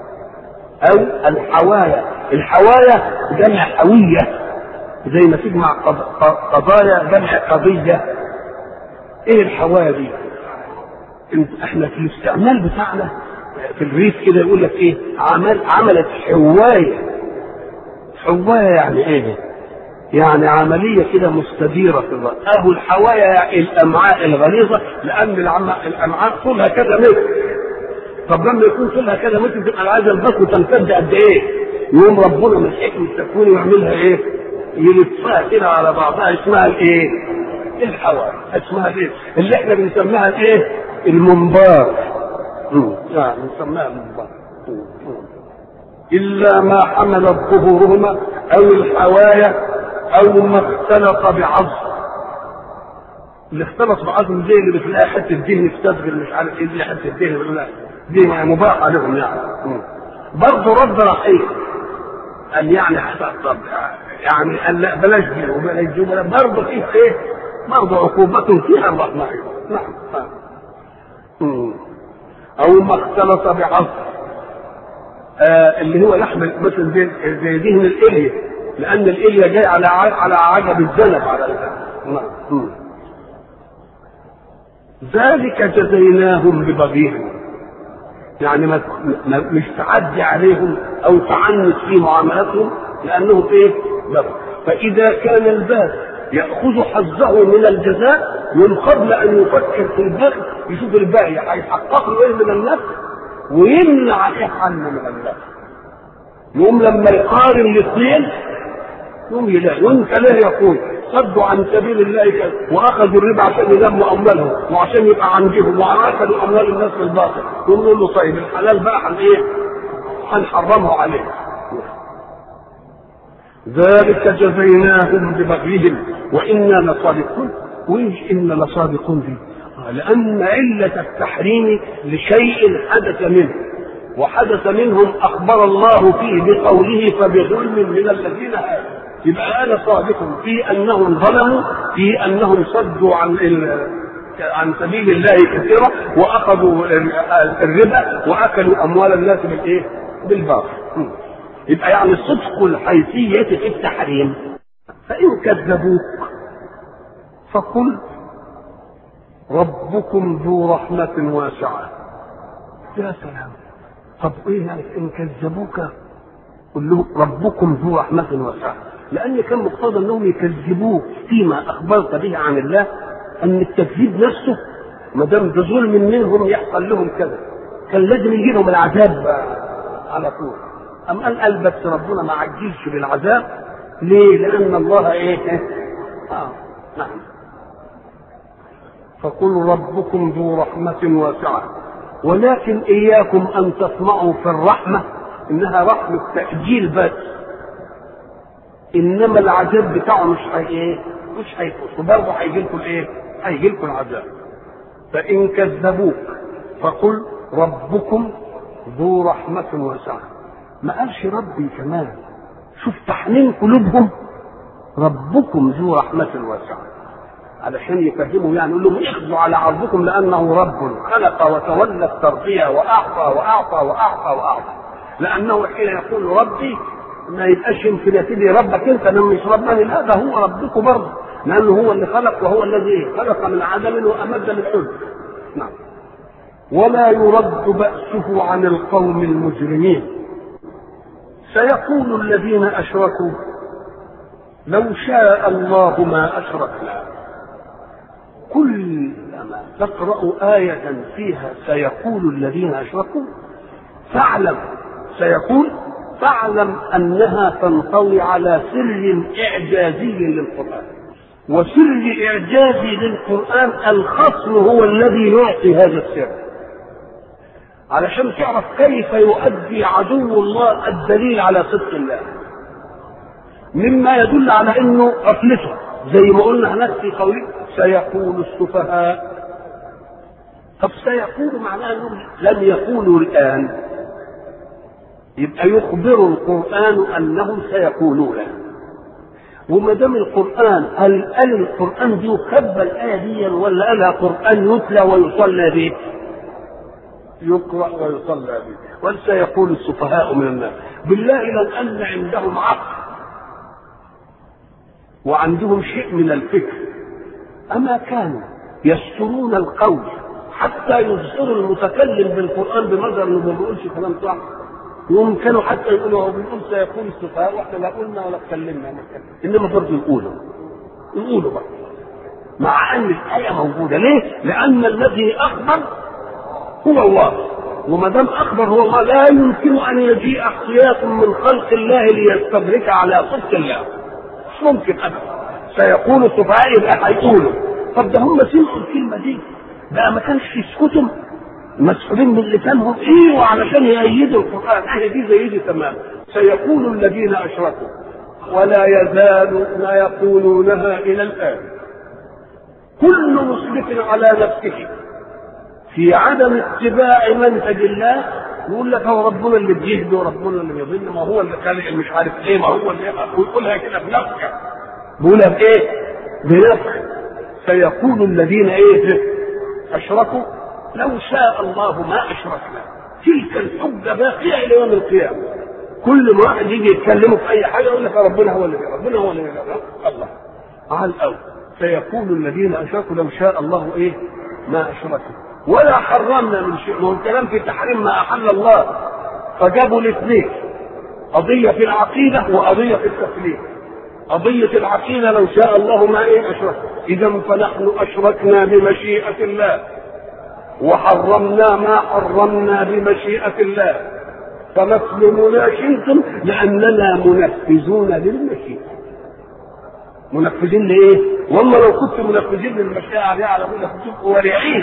او الحوايا الحوايا جمع حويه زي ما تجمع قض- ق- قضايا جمع قضيه ايه الحوايا دي انت- احنا في الاستعمال بتاعنا في الريف كده يقول لك ايه عمل عملت حوايه حوايه يعني ايه يعني عمليه كده مستديره في الراس اهو الحوايا الامعاء الغليظه لان العم- الامعاء طولها كذا متر طب لما يكون طولها كذا متر تبقى عايزه البطن تمتد قد ايه؟ يقوم ربنا من حكمه التكوين يعملها ايه؟ يلفها كده على بعضها اسمها الايه؟ الحوايا اسمها ايه؟ اللي احنا بنسميها الايه؟ المنبار مم. يعني بنسميها المنبار مم. مم. إلا ما حملت ظهورهما أو الحوايا أو ما اختلط بعظم اللي اختلط بعظم زي اللي بتلاقي حتة دهن استدغل مش عارف ايه دي حتة دهن ولا دي يعني مباح عليهم يعني مم. برضه رد رحيم قال يعني حسب طب يعني قال لا بلاش دي وبلاش دي وبلاش برضه فيه ايه؟ برضه عقوبة فيها الرحمة نعم نعم. مم. أو ما اختلط بعظم آه اللي هو لحم مثل زي زي دهن الاليه لان الاليه جاي على ع- على عجب الذنب على ال- نعم. مم. ذلك جزيناهم ببغيهم يعني ما ما- مش تعدي عليهم او تعنت في معاملتهم لانهم ايه؟ بغي فاذا كان الباب ياخذ حظه من الجزاء من قبل ان يفكر في البغي يشوف الباقي هيحقق له ايه من النفس ويمنع ايه عنه من النفس يقوم لما يقارن الاثنين يقوم يلاقي وانت ليه يقول صدوا عن سبيل الله كذا واخذوا الربا عشان يلموا اموالهم وعشان يبقى عندهم واكلوا اموال الناس بالباطل يقوم نقول له طيب الحلال بقى عن ايه؟ هنحرمه عليه ذلك جزيناهم ببغيهم وانا لصادقون وايش انا لصادقون دي؟ آه، لان عله التحريم لشيء حدث منه وحدث منهم اخبر الله فيه بقوله فبظلم من الذين هادوا يبقى انا صادق في انهم ظلموا في انهم صدوا عن ال- عن سبيل الله كثيرا واخذوا الربا واكلوا اموال الناس بالايه؟ بالباطل. يبقى يعني صدق الحيثيه في التحريم فان كذبوك فقل ربكم ذو رحمه واسعه. يا سلام طب ايه يعني ان كذبوك قل له ربكم ذو رحمه واسعه لان كان مقتضى انهم يكذبوك فيما اخبرت به عن الله ان التكذيب نفسه ما دام ده ظلم منهم يحصل لهم كذا كان لازم يجي لهم العذاب على طول أم قال قال بس ربنا ما عجلش بالعذاب ليه؟ لأن الله إيه؟ آه نعم فقل ربكم ذو رحمة واسعة ولكن إياكم أن تطمعوا في الرحمة إنها رحمة تأجيل بس إنما العذاب بتاعه مش هي إيه؟ مش هيفوت وبرضه هيجي لكم إيه؟ هيجي لكم العذاب فإن كذبوك فقل ربكم ذو رحمة واسعة ما قالش ربي كمان شوف تحنين قلوبهم ربكم ذو رحمة واسعة علشان يفهموا يعني يقول لهم اخذوا على عرضكم لأنه رب خلق وتولى التربية وأعطى وأعطى وأعطى وأعطى لأنه حين يقول ربي ما يبقاش يمكن يا سيدي ربك أنت لما مش رباني لا ده هو ربكم برضه لأنه هو اللي خلق وهو الذي خلق من عدم وأمد من حب نعم ولا يرد بأسه عن القوم المجرمين سيقول الذين أشركوا لو شاء الله ما أشركنا كلما تقرأ آية فيها سيقول الذين أشركوا فاعلم سيقول فاعلم أنها تنطوي على سر إعجازي للقرآن وسر إعجازي للقرآن الخصم هو الذي يعطي هذا السر علشان تعرف كيف يؤدي عدو الله الدليل على صدق الله مما يدل على انه غفلته زي ما قلنا هناك في قوله سيقول السفهاء طب سيقول معناه انهم لم يقولوا الان يبقى يخبر القران انهم سيقولون وما دام القران هل قال القران دي خبى الايه دي ولا قالها قران يتلى ويصلى به؟ يقرا ويصلى به وسيقول السفهاء من الناس بالله لو ان عندهم عقل وعندهم شيء من الفكر أما كانوا يسترون القول حتى يبصروا المتكلم بالقرآن بمظهر انه ما بيقولش كلام صح يوم كانوا حتى يقولوا هو بيقول سيقول السفهاء واحنا لا قلنا ولا اتكلمنا انما برضه يقولوا يقولوا بقى مع ان الايه موجوده ليه؟ لان الذي اخبر هو الله وما دام اخبر هو الله لا يمكن ان يجيء احتياط من خلق الله ليستدرك على صدق الله مش ممكن ابدا سيقول السفهاء يبقى هيقولوا طب ده هم سمعوا الكلمه دي بقى ما كانش يسكتوا مسحوبين من لسانهم ايه وعلشان يأيدوا القران هي دي زي دي تمام سيقول الذين اشركوا ولا يزالون يقولونها الى الان كل مسلم على نفسه في عدم اتباع منهج الله يقول لك هو ربنا اللي بيهدي وربنا اللي بيضل ما هو اللي خالق مش عارف ايه ما هو اللي ويقولها كده بنفخه بيقولها بايه؟ بنفخ سيقول الذين ايه اشركوا لو شاء الله ما اشركنا تلك الحجه باقيه الى يوم القيامه كل ما واحد يجي يتكلموا في اي حاجه يقول لك ربنا هو اللي ربنا هو اللي الله على الاول سيقول الذين اشركوا لو شاء الله ايه ما اشركوا ولا حرمنا من شيء ما هو الكلام في تحريم ما احل الله فجابوا الاثنين قضية في العقيدة وقضية في التكليف قضية العقيدة لو شاء الله ما ايه اشرك اذا فنحن اشركنا بمشيئة الله وحرمنا ما حرمنا بمشيئة الله فمثل مناشدكم لاننا منفذون للمشيئة منفذين لايه؟ والله لو كنت منفذين للمشيئة دي على كل تبقوا ورعين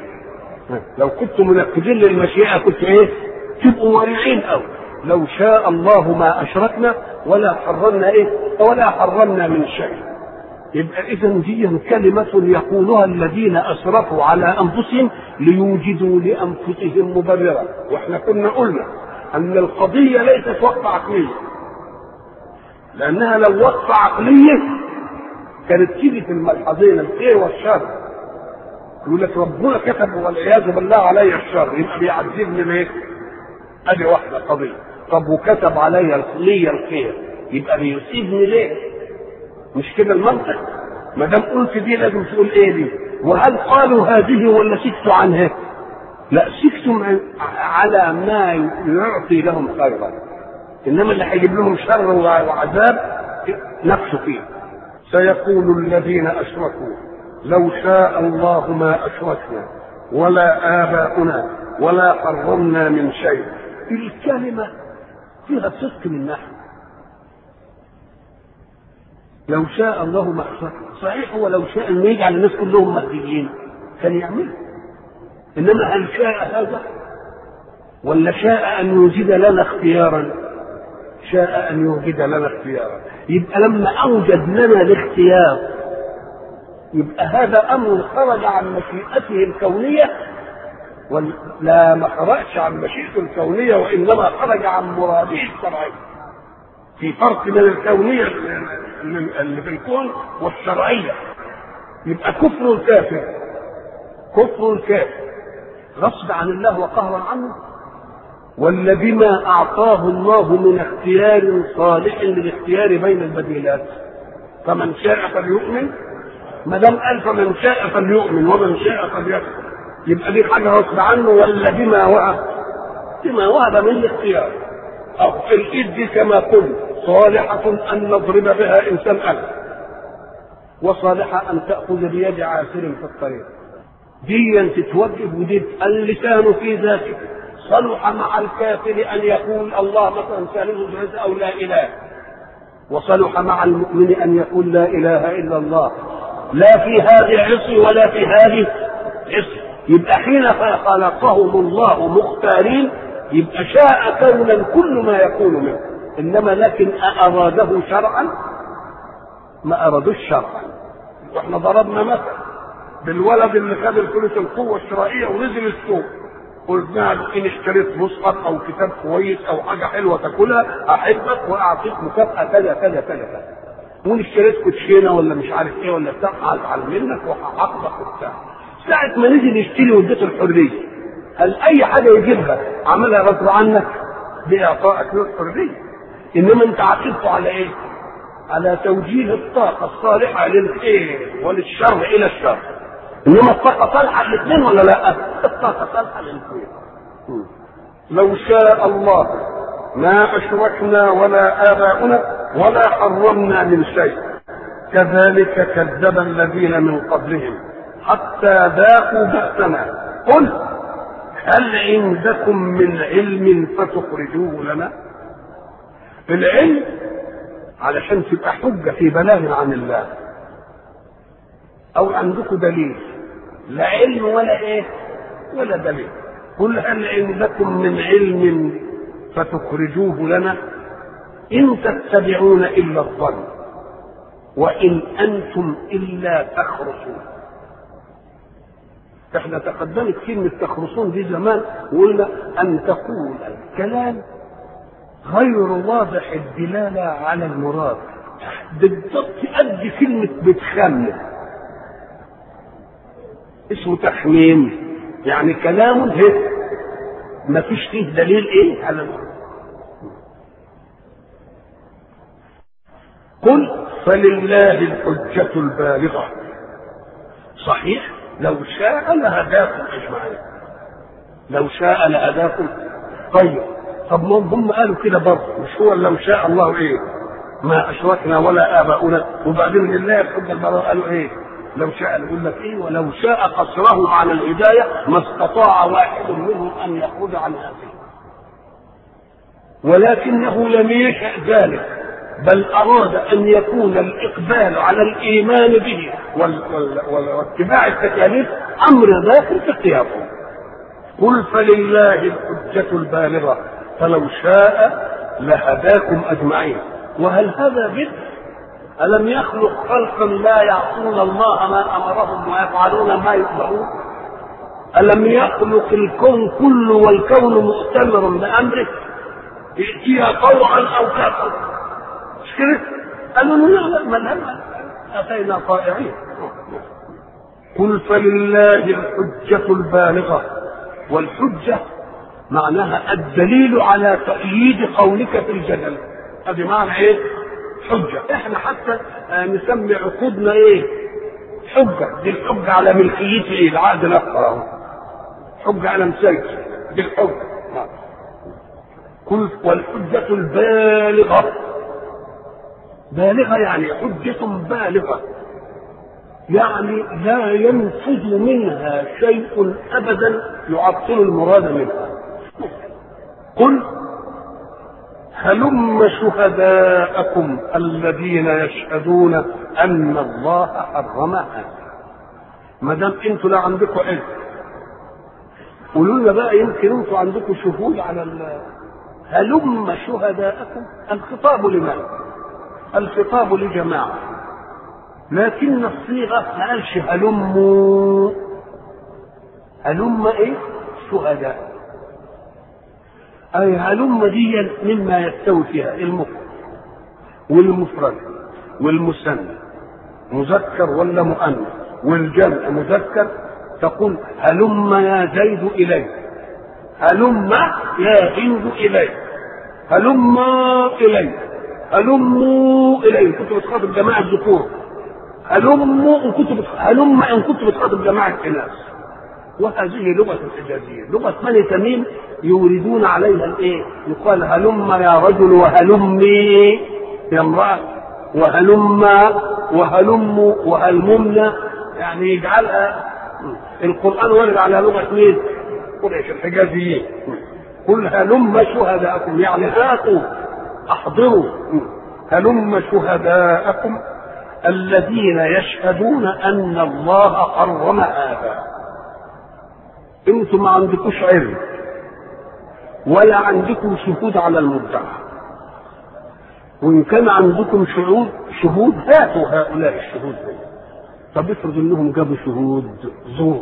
لو كنتم منفذين للمشيئة كنت ايه؟ تبقوا ورعين قوي لو شاء الله ما أشركنا ولا حرمنا ايه؟ ولا حرمنا من شيء يبقى إذا دي كلمة يقولها الذين أسرفوا على أنفسهم ليوجدوا لأنفسهم مبررا وإحنا كنا قلنا أن القضية ليست وقت عقلية لأنها لو وقت عقلية كانت تيجي في الملحظين الخير والشر يقول لك ربنا كتب والعياذ بالله علي الشر يبقى بيعذبني ليه؟ ادي واحده قضيه طب وكتب علي لي الخير يبقى بيصيبني ليه؟ مش كده المنطق؟ ما دام قلت دي لازم تقول ايه دي؟ وهل قالوا هذه ولا سكتوا عنها؟ لا سكتوا على ما يعطي لهم خيرا انما اللي هيجيب لهم شر وعذاب نفسه فيه سيقول الذين اشركوا لو شاء الله ما أشركنا ولا آباؤنا ولا حرمنا من شيء الكلمة فيها صدق من نحن لو شاء الله ما أشركنا صحيح هو لو شاء أن يجعل الناس كلهم مهديين كان يعمل إنما هل شاء هذا ولا شاء أن يوجد لنا اختيارا شاء أن يوجد لنا اختيارا يبقى لما أوجد لنا الاختيار يبقى هذا امر خرج عن مشيئته الكونيه ولا ما خرجش عن مشيئته الكونيه وانما خرج عن مراده الشرعي في فرق بين الكونيه اللي في الكون والشرعيه يبقى كفر الكافر كفر الكافر غصب عن الله وقهرا عنه ولا بما اعطاه الله من اختيار صالح للاختيار بين البديلات فمن شاء فليؤمن ما دام قال فمن شاء فليؤمن ومن شاء فليكفر يبقى دي حاجه غصب عنه ولا بما وهب بما وهب من الاختيار أو الايد دي كما قلت صالحة أن نضرب بها إنسان ألف وصالحة أن تأخذ بيد عاسر في الطريق ديا تتوجه ودي اللسان في ذاته صلح مع الكافر أن يقول الله مثلا ثالث ثلاثة أو لا إله وصلح مع المؤمن أن يقول لا إله إلا الله لا في هذه عصي ولا في هذه عصي يبقى حين خلقهم الله مختارين يبقى شاء كونا كل ما يكون منه انما لكن اراده شرعا ما ارادوش شرعا واحنا ضربنا مثل بالولد اللي خد الفلوس القوه الشرائيه ونزل السوق قلنا له ان اشتريت مصحف او كتاب كويس او حاجه حلوه تاكلها احبك واعطيك مكافاه كذا كذا كذا كذا وان اشتريت كوتشينه ولا مش عارف ايه ولا بتاع هزعل منك وهعاقبك وبتاع ساعة ما نزل يشتري واديته الحرية هل أي حاجة يجيبها عملها غصب عنك بإعطائك له الحرية إنما أنت عاقبته على إيه؟ على توجيه الطاقة الصالحة للخير وللشر إلى الشر إنما الطاقة صالحة الاثنين ولا لا؟ الطاقة صالحة للاثنين لو شاء الله ما أشركنا ولا آباؤنا ولا حرمنا من شيء كذلك كذب الذين من قبلهم حتى ذاقوا بأسنا قل هل عندكم من علم فتخرجوه لنا العلم علشان تبقى حجة في بلاغ عن الله أو عندكم دليل لا علم ولا إيه ولا دليل قل هل عندكم من علم فتخرجوه لنا إن تتبعون إلا الظن وإن أنتم إلا تخرصون احنا تقدمت كلمة تخرصون دي زمان وقلنا أن تقول الكلام غير واضح الدلالة على المراد بالضبط قد كلمة بتخمن اسمه تخمين يعني كلام هي ما فيش فيه دليل ايه على المراد قل فلله الحجة البالغة صحيح لو شاء لهداكم اجمعين لو شاء لهداكم طيب طب ما هم قالوا كده برضه مش هو لو شاء الله ايه ما اشركنا ولا اباؤنا وبعدين لله الحجه البالغه قالوا ايه لو شاء يقول لك ايه ولو شاء قصره على الهدايه ما استطاع واحد منهم ان يخرج عن هذه ولكنه لم يشأ ذلك بل أراد أن يكون الإقبال على الإيمان به واتباع التكاليف أمر ذاك في قيامه قل فلله الحجة البالغة فلو شاء لهداكم أجمعين وهل هذا بد ألم يخلق خلقا لا يعصون الله ما أمرهم ويفعلون ما يؤمرون ألم يخلق الكون كله والكون مؤتمر بأمره ائتيها طوعا أو كفرا مش كده؟ قالوا لا لا ما لا أتينا طائعين قل فلله الحجة البالغة والحجة معناها الدليل على تأييد قولك في الجدل هذه معنى ايه؟ حجة احنا حتى آه نسمي عقودنا ايه؟ حجة دي الحجة على ملكيتي ايه؟ العقد الاخر حجة على مساكي دي الحجة قل والحجة البالغة بالغة يعني حجة بالغة يعني لا ينفذ منها شيء أبدا يعطل المراد منها قل هلم شهداءكم الذين يشهدون أن الله حرمها ما دام انتوا لا عندكم علم قولوا لنا بقى يمكن انتوا عندكم شهود على ال هلم شهداءكم الخطاب لمن؟ الخطاب لجماعة لكن الصيغة ما قالش هلموا هلم ايه؟ شهداء أي هلم دي مما يستوي فيها المفرد والمفرد والمثنى مذكر ولا مؤنث والجمع مذكر تقول هلم يا زيد إلي هلم يا هند إلي هلم إلي هلموا إلي إن كنت بتخاطب جماعة ذكور هلموا إن كنت بتخ... هلم إن كنت بتخاطب جماعة إناث وهذه لغة الحجازيين لغة بني تميم يوردون عليها الايه يقال هلم يا رجل وهلمي يا امرأة وهلم وهلم وهلممنا يعني يجعلها القرآن ورد على لغة مين؟ قريش الحجازيين قل هلم شهداءكم يعني هاتوا احضروا هلم شهداءكم الذين يشهدون ان الله حرم هذا انتم ما عندكوش علم ولا عندكم شهود على المدعى وان كان عندكم شهود شهود هاتوا هؤلاء الشهود دي طب افرض انهم جابوا شهود زور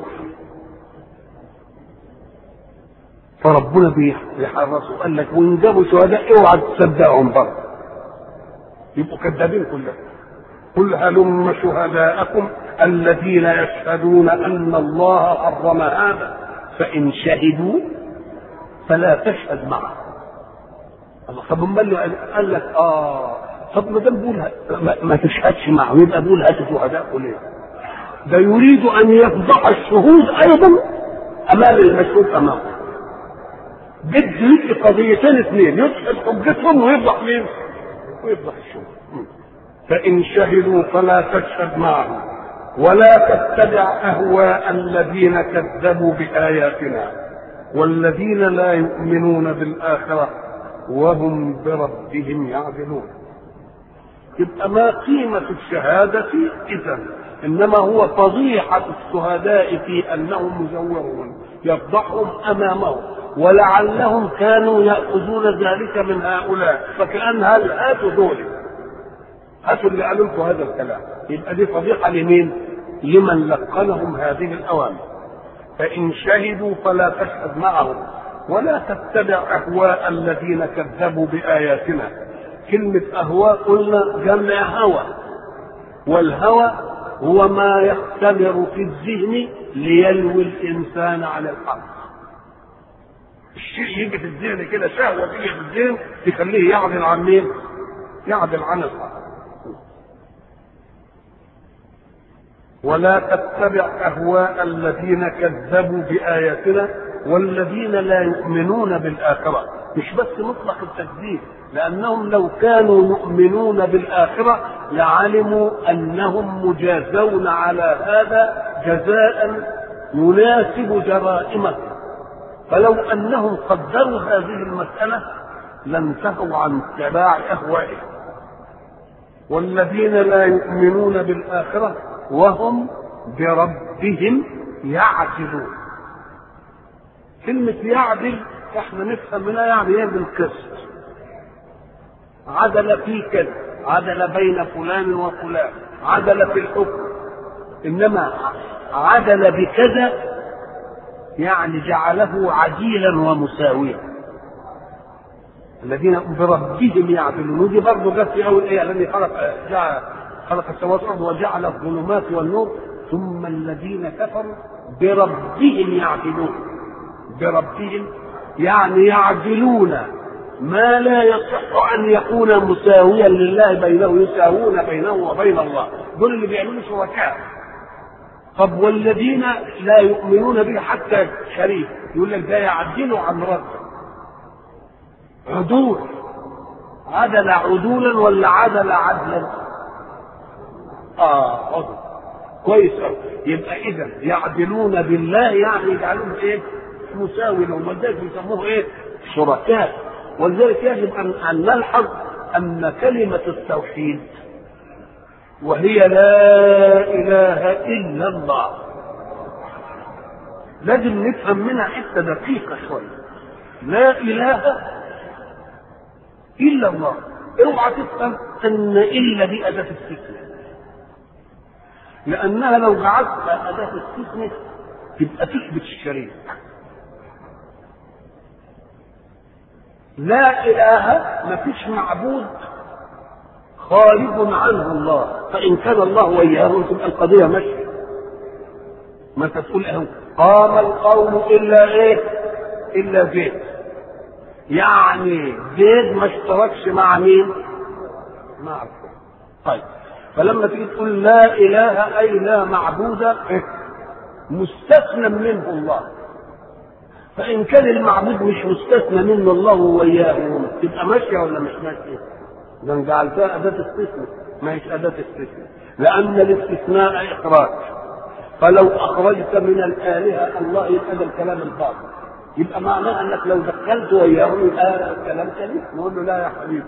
فربنا بيحرصوا قال لك وان جابوا شهداء اوعى تصدقهم برضه يبقوا كذابين كلهم قل هلم شهداءكم الذين يشهدون ان الله حرم هذا فان شهدوا فلا تشهد معهم الله طب امال قال لك اه طب ما دام بيقول ما, ما تشهدش معه يبقى بيقول هاتوا شهداء ليه؟ ده يريد ان يفضح الشهود ايضا امام المشهود امامه بده يدي قضيتين اثنين يدخل حجتهم ويفضح مين؟ ويفضح الشهود فإن شهدوا فلا تشهد معهم ولا تتبع أهواء الذين كذبوا بآياتنا والذين لا يؤمنون بالآخرة وهم بربهم يعدلون يبقى ما قيمة الشهادة إذا إنما هو فضيحة الشهداء في أنهم مزورون يفضحهم أمامهم ولعلهم كانوا يأخذون ذلك من هؤلاء فكأن هل هاتوا دول هاتوا اللي قالوا لكم هذا الكلام يبقى دي فضيحة لمين؟ لمن لقنهم هذه الأوامر فإن شهدوا فلا تشهد معهم ولا تتبع أهواء الذين كذبوا بآياتنا كلمة أهواء قلنا جمع هوى والهوى هو ما يختمر في الذهن ليلوي الإنسان على الحق الشيء يجي في الذهن كده شهوة تيجي في الذهن تخليه يعدل عن مين؟ يعدل عن الحق ولا تتبع اهواء الذين كذبوا باياتنا والذين لا يؤمنون بالاخره مش بس مطلق التكذيب لانهم لو كانوا يؤمنون بالاخره لعلموا انهم مجازون على هذا جزاء يناسب جرائمهم فلو انهم قدروا هذه المساله لانتهوا عن اتباع اهوائهم والذين لا يؤمنون بالاخره وهم بربهم يعدلون كلمة يعدل احنا نفهم منها يعني ايه بالقسط عدل في كذا عدل بين فلان وفلان عدل في الحكم انما عدل بكذا يعني جعله عديلا ومساويا الذين بربهم يعدلون ودي برضه جت في اول ايه الذي خلق جعل خلق السماوات والارض وجعل الظلمات والنور ثم الذين كفروا بربهم يعدلون بربهم يعني يعدلون ما لا يصح ان يكون مساويا لله بينه يساوون بينه وبين الله دول اللي بيعملوا شركاء طب والذين لا يؤمنون به حتى شريك يقول لك ده يعدلوا عن ربه عدول عدل عدولا ولا عدل عدلا اه عدل كويس قوي يبقى اذا يعدلون بالله يعني يجعلون ايه مساوي لهم ولذلك يسموه ايه شركاء ولذلك يجب ان ان نلحظ ان كلمه التوحيد وهي لا اله الا الله لازم نفهم منها حته دقيقه شويه لا اله الا الله اوعى تفهم ان الا دي اداه استثناء لانها لو جعلت اداه استثناء تبقى تثبت الشريك لا اله ما فيش معبود خارج عنه الله فان كان الله وياه تبقى القضيه ماشيه ما انت تقول اهو قام القوم الا ايه الا زيد يعني زيد ما اشتركش مع مين مع الكل طيب فلما تيجي تقول لا اله اي لا معبود إيه؟ مستثنى منه الله فإن كان المعبود مش مستثنى منه الله وإياه تبقى ماشية ولا مش ماشية؟ ده جعلتها أداة استثناء ما هيش أداة استثناء لأن الاستثناء إخراج فلو أخرجت من الآلهة الله يبقى ده الكلام الباطل يبقى معناه أنك لو دخلت وإياه يبقى الكلام سليم نقول له لا يا حبيبي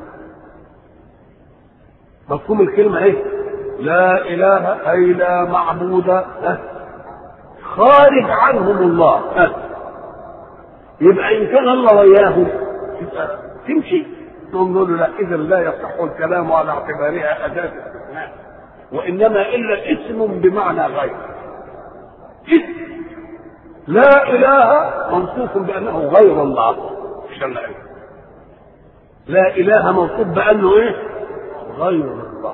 مفهوم الكلمة إيه؟ لا إله أي لا معبود خارج عنهم الله يبقى إن كان الله وإياه يبقى تمشي نقوم نقول له لا إذا لا يصح الكلام على اعتبارها أداة استثناء وإنما إلا اسم بمعنى غير اسم لا إله موصوف بأنه غير الله مش الله لا إله موصوف بأنه إيه؟ غير الله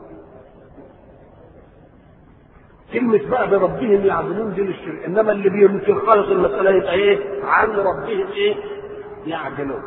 كلمة بقى بربهم يعبدون دي للشرك إنما اللي بينكر خالص المسألة يبقى إيه؟ عن ربهم إيه؟ يعدلون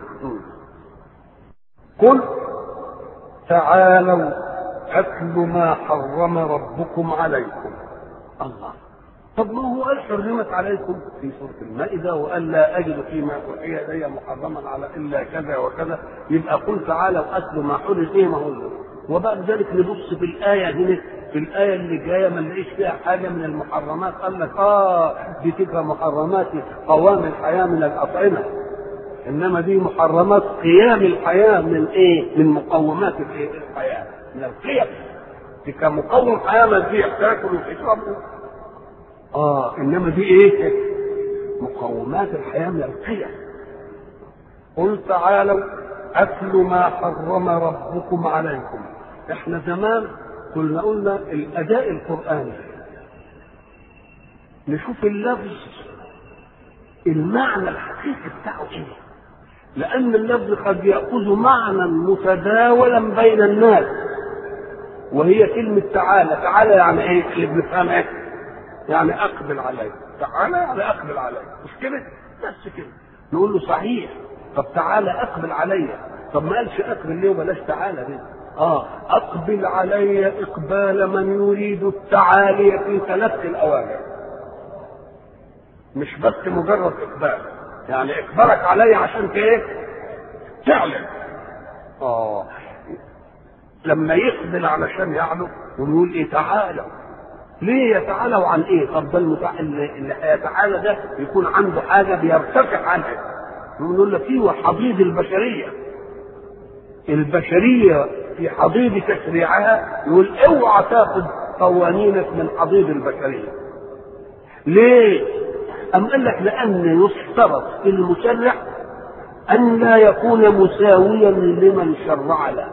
قل تعالوا أتل ما حرم ربكم عليكم الله طب ما هو قال حرمت عليكم في سورة المائدة وقال لا أجد فيما أوحي إلي محرما على إلا كذا وكذا يبقى قل تعالوا أتلوا ما حرم إيه ما هو وبعد ذلك نبص في الآية هنا في الآية اللي جاية ما نلاقيش فيها حاجة من المحرمات قال لك آه دي تبقى محرمات قوام الحياة من الأطعمة إنما دي محرمات قيام الحياة من إيه؟ من مقومات الحياة من القيم دي كمقوم حياة مزيح تاكل وتشرب اه انما دي ايه مقومات الحياه من القيم قل تعالوا اتل ما حرم ربكم عليكم احنا زمان كنا قلنا الاداء القراني نشوف اللفظ المعنى الحقيقي بتاعه ايه لان اللفظ قد ياخذ معنى متداولا بين الناس وهي كلمه تعالى تعالى يعني ايه اللي بنفهمها ايه يعني اقبل علي تعالى يعني اقبل علي مش كده بس كده نقول له صحيح طب تعالى اقبل علي طب ما قالش اقبل ليه وبلاش تعالى دي اه اقبل علي اقبال من يريد التعالي في تلقي الاوامر مش بس مجرد اقبال يعني اقبالك علي عشان ايه تعلم اه لما يقبل علشان يعلم ونقول ايه تعالى ليه يتعالوا عن ايه؟ طب ده المتع... اللي هيتعالى ده يكون عنده حاجه بيرتفع عنها. نقول لك ايوه حضيض البشريه. البشريه في حضيض تشريعها يقول اوعى تاخذ قوانينك من حضيض البشريه. ليه؟ أم قال لك لأن يشترط في المشرع أن لا يكون مساويا لمن شرع له.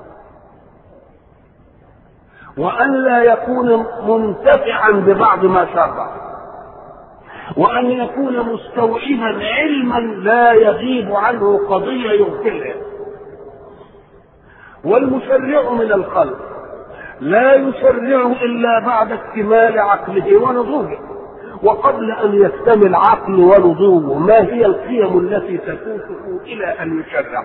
وأن لا يكون منتفعا ببعض ما شرع وأن يكون مستوعبا علما لا يغيب عنه قضية يغفلها والمشرع من الخلق لا يشرع إلا بعد اكتمال عقله ونضوجه وقبل أن يكتمل عقله ونضوجه ما هي القيم التي تسوقه إلى أن يشرع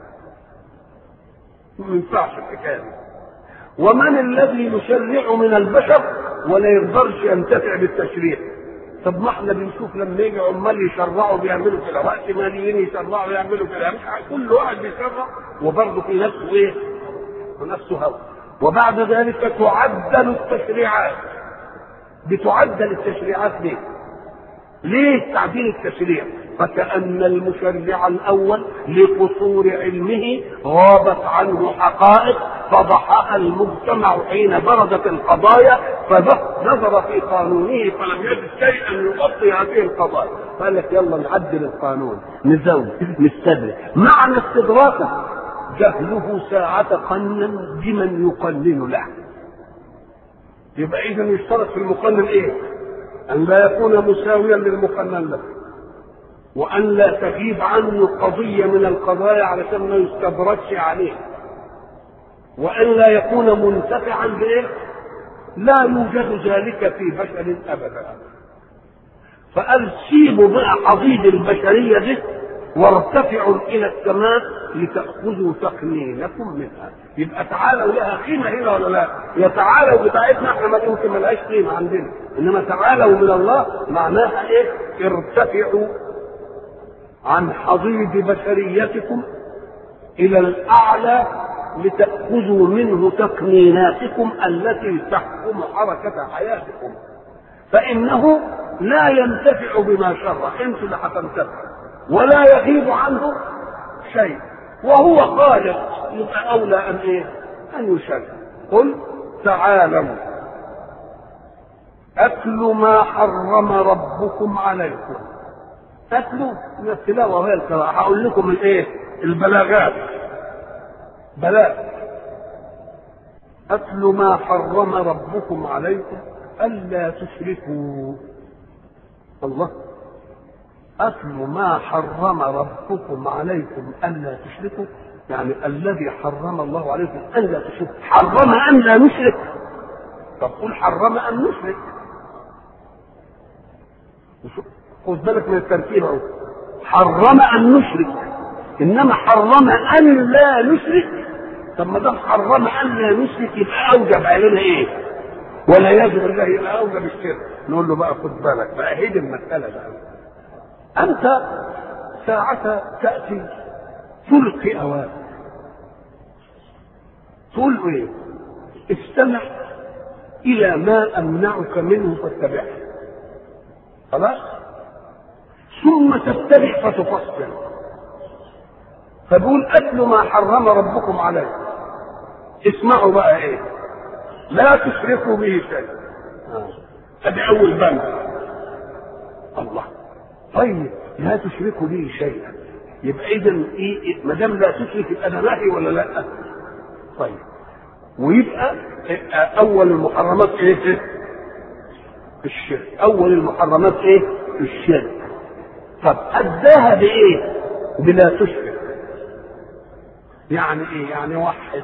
ما ينفعش الحكاية دي ومن الذي يشرع من البشر ولا يقدرش ينتفع بالتشريع طب ما احنا بنشوف لما يجي عمال يشرعوا بيعملوا كده وقت ماليين يشرعوا يعملوا كده كل واحد بيشرع وبرضه في نفسه ايه؟ في نفسه هوى وبعد ذلك تعدل التشريعات بتعدل التشريعات ليه؟ ليه تعديل التشريع؟ فكأن المشرع الأول لقصور علمه غابت عنه حقائق فضحها المجتمع حين بردت القضايا فنظر في قانونه فلم يجد شيئا يغطي هذه القضايا قال لك يلا نعدل القانون نزود نستدرك معنى استدراكه جهله ساعة قنن بمن يقنن له يبقى إذا يشترط في المقنن إيه؟ أن لا يكون مساويا للمقنن له وأن لا تغيب عنه قضية من القضايا علشان ما يستدركش عليه وأن لا يكون منتفعا بإيه؟ لا يوجد ذلك في بشر أبدا فقال سيبوا بقى حضيض البشرية دي وارتفعوا إلى السماء لتأخذوا تقنينكم منها يبقى تعالوا لها قيمة هنا ولا لا؟ يا تعالوا بتاعتنا احنا ما يمكن ما لهاش قيمة عندنا انما تعالوا من الله معناها ايه ارتفعوا عن حضيض بشريتكم الى الاعلى لتاخذوا منه تقنيناتكم التي تحكم حركه حياتكم فانه لا ينتفع بما شرع انتم اللي هتنتفعوا ولا يغيب عنه شيء وهو خالق يبقى اولى ان ايه ان يشرع قل تعالوا أتل ما حرم ربكم عليكم أتلوا من التلاوة وهي القراءة هقول لكم الإيه؟ البلاغات بلاغ أتل ما حرم ربكم عليكم ألا تشركوا الله أتل ما حرم ربكم عليكم ألا تشركوا يعني الذي حرم الله عليكم ألا تشركوا حرم أن لا نشرك طب قل حرم أن نشرك خد بالك من التركيب اهو حرم ان نشرك انما حرم ان لا نشرك طب ما دام حرم ان لا نشرك يبقى اوجب علينا ايه؟ ولا يجب الله يبقى اوجب الشرك نقول له بقى خد بالك بقى هي دي المساله بقى انت ساعة تأتي تلقي أوامر تقول ايه؟ استمع إلى ما أمنعك منه فاتبعه خلاص؟ ثم تتبع فتفصل فبقول اتلوا ما حرم ربكم عليكم اسمعوا بقى ايه لا تشركوا به شيء ادي اول بند الله طيب لا تشركوا به شيئا يبقى اذا ايه, إيه؟ ما دام لا تشرك يبقى ده نهي ولا لا؟ طيب ويبقى اول المحرمات ايه؟ الشرك اول المحرمات ايه؟ الشرك طب اداها بايه؟ بلا تشرك يعني ايه؟ يعني وحد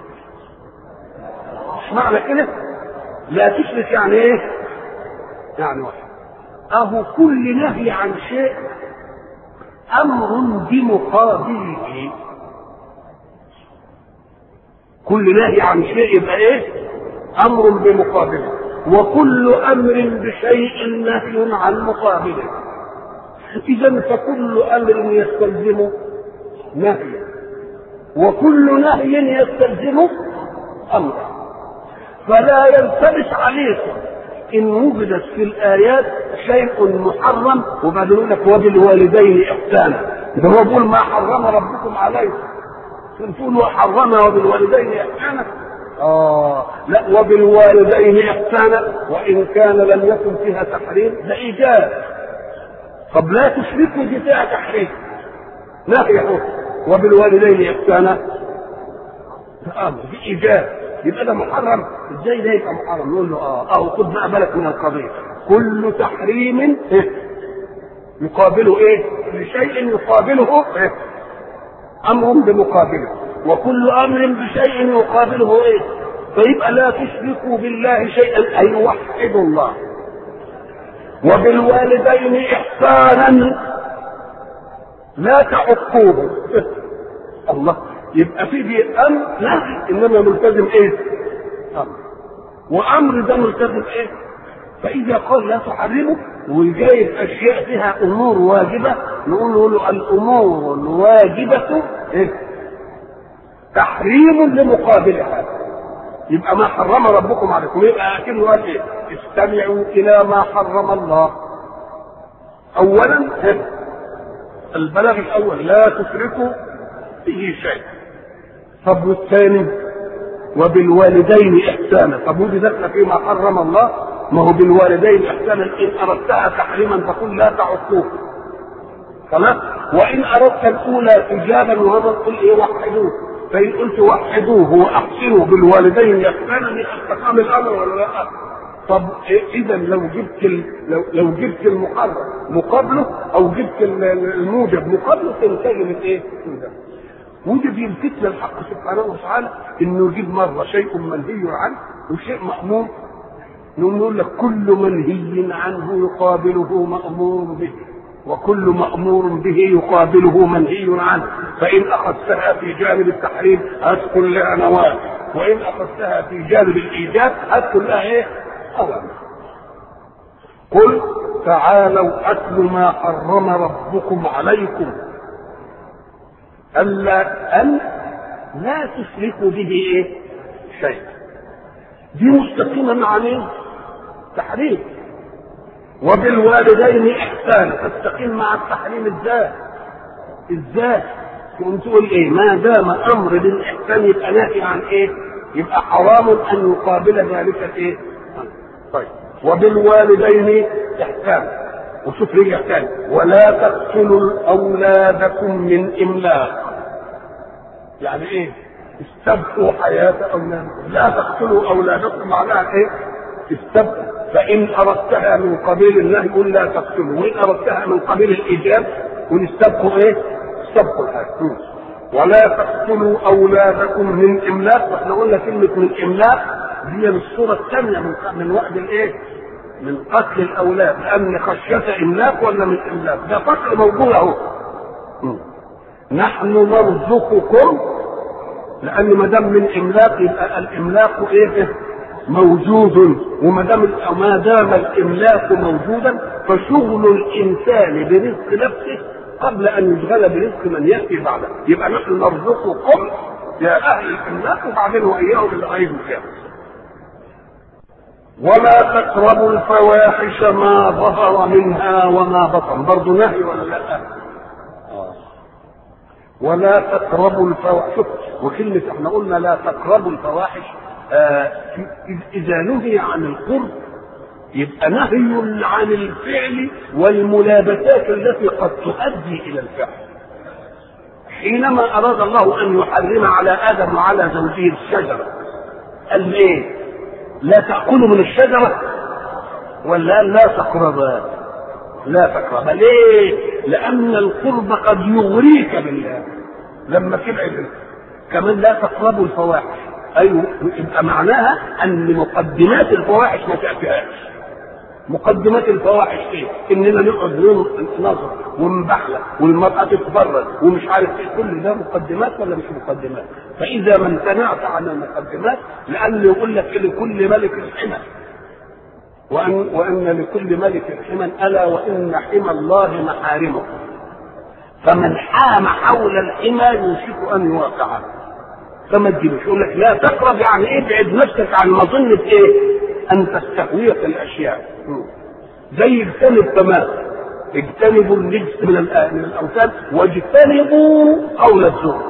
مش معنى كده؟ لا تشرك يعني ايه؟ يعني وحد اهو كل نهي عن شيء امر بمقابله كل نهي عن شيء يبقى ايه امر بمقابله وكل امر بشيء نهي عن مقابله اذا فكل امر يستلزم نهي وكل نهي يستلزم امرا فلا يلتبس عليكم ان وجدت في الايات شيء محرم وبعدين يقول لك وبالوالدين احسانا ده هو بيقول ما حرم ربكم عليكم تقول وحرم وبالوالدين احسانا اه لا وبالوالدين احسانا وان كان لم يكن فيها تحريم ده ايجاب طب لا تشركوا دي فيها تحريم نهي اهو وبالوالدين احسانا ده امر دي ايجاب يبقى ده محرم ازاي ده يبقى محرم نقول له اه اه خد بقى بالك من القضيه كل تحريم إيه؟ يقابله ايه لشيء يقابله إيه؟ امر بمقابله وكل امر بشيء يقابله ايه فيبقى لا تشركوا بالله شيئا اي وحدوا الله وبالوالدين احسانا لا تعقوهم الله يبقى في دي امر لا انما ملتزم ايه امر وامر ده ملتزم ايه فاذا قال لا تحرمه وجايب اشياء فيها امور واجبه نقول له الامور الواجبه إيه؟ تحريم لمقابلها يبقى ما حرم ربكم عليكم يبقى اكنه قال ايه استمعوا الى ما حرم الله اولا إيه؟ البلاغ الاول لا تشركوا به شيء طب والثاني وبالوالدين احسانا طب ودي داخله فيما حرم الله ما هو بالوالدين احسانا ان اردتها تحريما فقل لا تعصوه خلاص وان اردت الاولى ايجابا وهذا قل ايه وحدوه فان قلت وحدوه واحسنوا بالوالدين احسانا استقام الامر ولا لا طب إيه اذا لو جبت ال... لو, لو جبت المحرم مقابله او جبت الموجب مقابله تنتهي من ايه؟ وده بيلفتنا الحق سبحانه وتعالى انه يجيب مره شيء منهي عنه وشيء مامور نقوم نقول لك كل منهي عنه يقابله مامور به وكل مامور به يقابله منهي عنه فان اخذتها في جانب التحريم ادخل لها نواه وان اخذتها في جانب الايجاب ادخل لها ايه؟ اوامر قل تعالوا أتل ما حرم ربكم عليكم ألا أن لا تشركوا به إيه؟ شيئا دي مستقيمة مع مين؟ تحريم وبالوالدين إحسانا تستقيم مع التحريم إزاي؟ إزاي؟ تقوم تقول إيه؟ ما دام أمر بالإحسان يبقى نافي عن إيه؟ يبقى حرام أن يقابل ذلك الإيه؟ طيب وبالوالدين إحسانا وشوف رجع تاني ولا تقتلوا أولادكم من إملاق يعني إيه؟ استبقوا حياة أولادكم لا تقتلوا أولادكم معناها إيه؟ استبقوا فإن أردتها من قبيل النهي قل لا تقتلوا وإن أردتها من قبيل الإيجاب قل استبقوا إيه؟ استبقوا الحياة ولا تقتلوا أولادكم من إملاق وإحنا قلنا كلمة من إملاق دي الصورة الثانية من من وقت الإيه؟ من قتل الأولاد لأن خشية إملاق ولا من إملاق ده قتل موجود أهو نحن نرزقكم لان ما دام من املاق يبقى الاملاق ايه موجود وما دام ما دام الاملاق موجودا فشغل الانسان برزق نفسه قبل ان يشغل برزق من ياتي بعده يبقى نحن نرزقكم يا اهل الاملاق وبعدين واياهم اللي عايزه كام ولا تقربوا الفواحش ما ظهر منها وما بطن برضه نهي ولا لا ولا تقربوا الفواحش وكلمة احنا قلنا لا تقربوا الفواحش آه إذا نهي عن القرب يبقى نهي عن الفعل والملابسات التي قد تؤدي إلى الفعل حينما أراد الله أن يحرم على آدم وعلى زوجه الشجرة قال إيه؟ لا تأكلوا من الشجرة ولا لا تقربا لا تقربا ليه؟ لأن القرب قد يغريك بالله لما تبعد كمان لا تقربوا الفواحش أيوه يبقى معناها أن مقدمات الفواحش ما تأتيهاش مقدمات الفواحش ايه؟ اننا نقعد ننظر ونبحلق والمرأة تتبرد ومش عارف ايه كل ده مقدمات ولا مش مقدمات؟ فإذا ما امتنعت عن المقدمات لأنه يقول لك لكل ملك حمى وأن وأن لكل ملك حمى ألا وإن حمى الله محارمه فمن حام حول الحمى يوشك أن يوقع فما تجيبش يقول لك لا تقرب يعني ابعد نفسك عن مظنة ايه؟ أن تستهويك الأشياء زي اجتنب تمام اجتنبوا الرجس من من الاوثان واجتنبوا قول الزور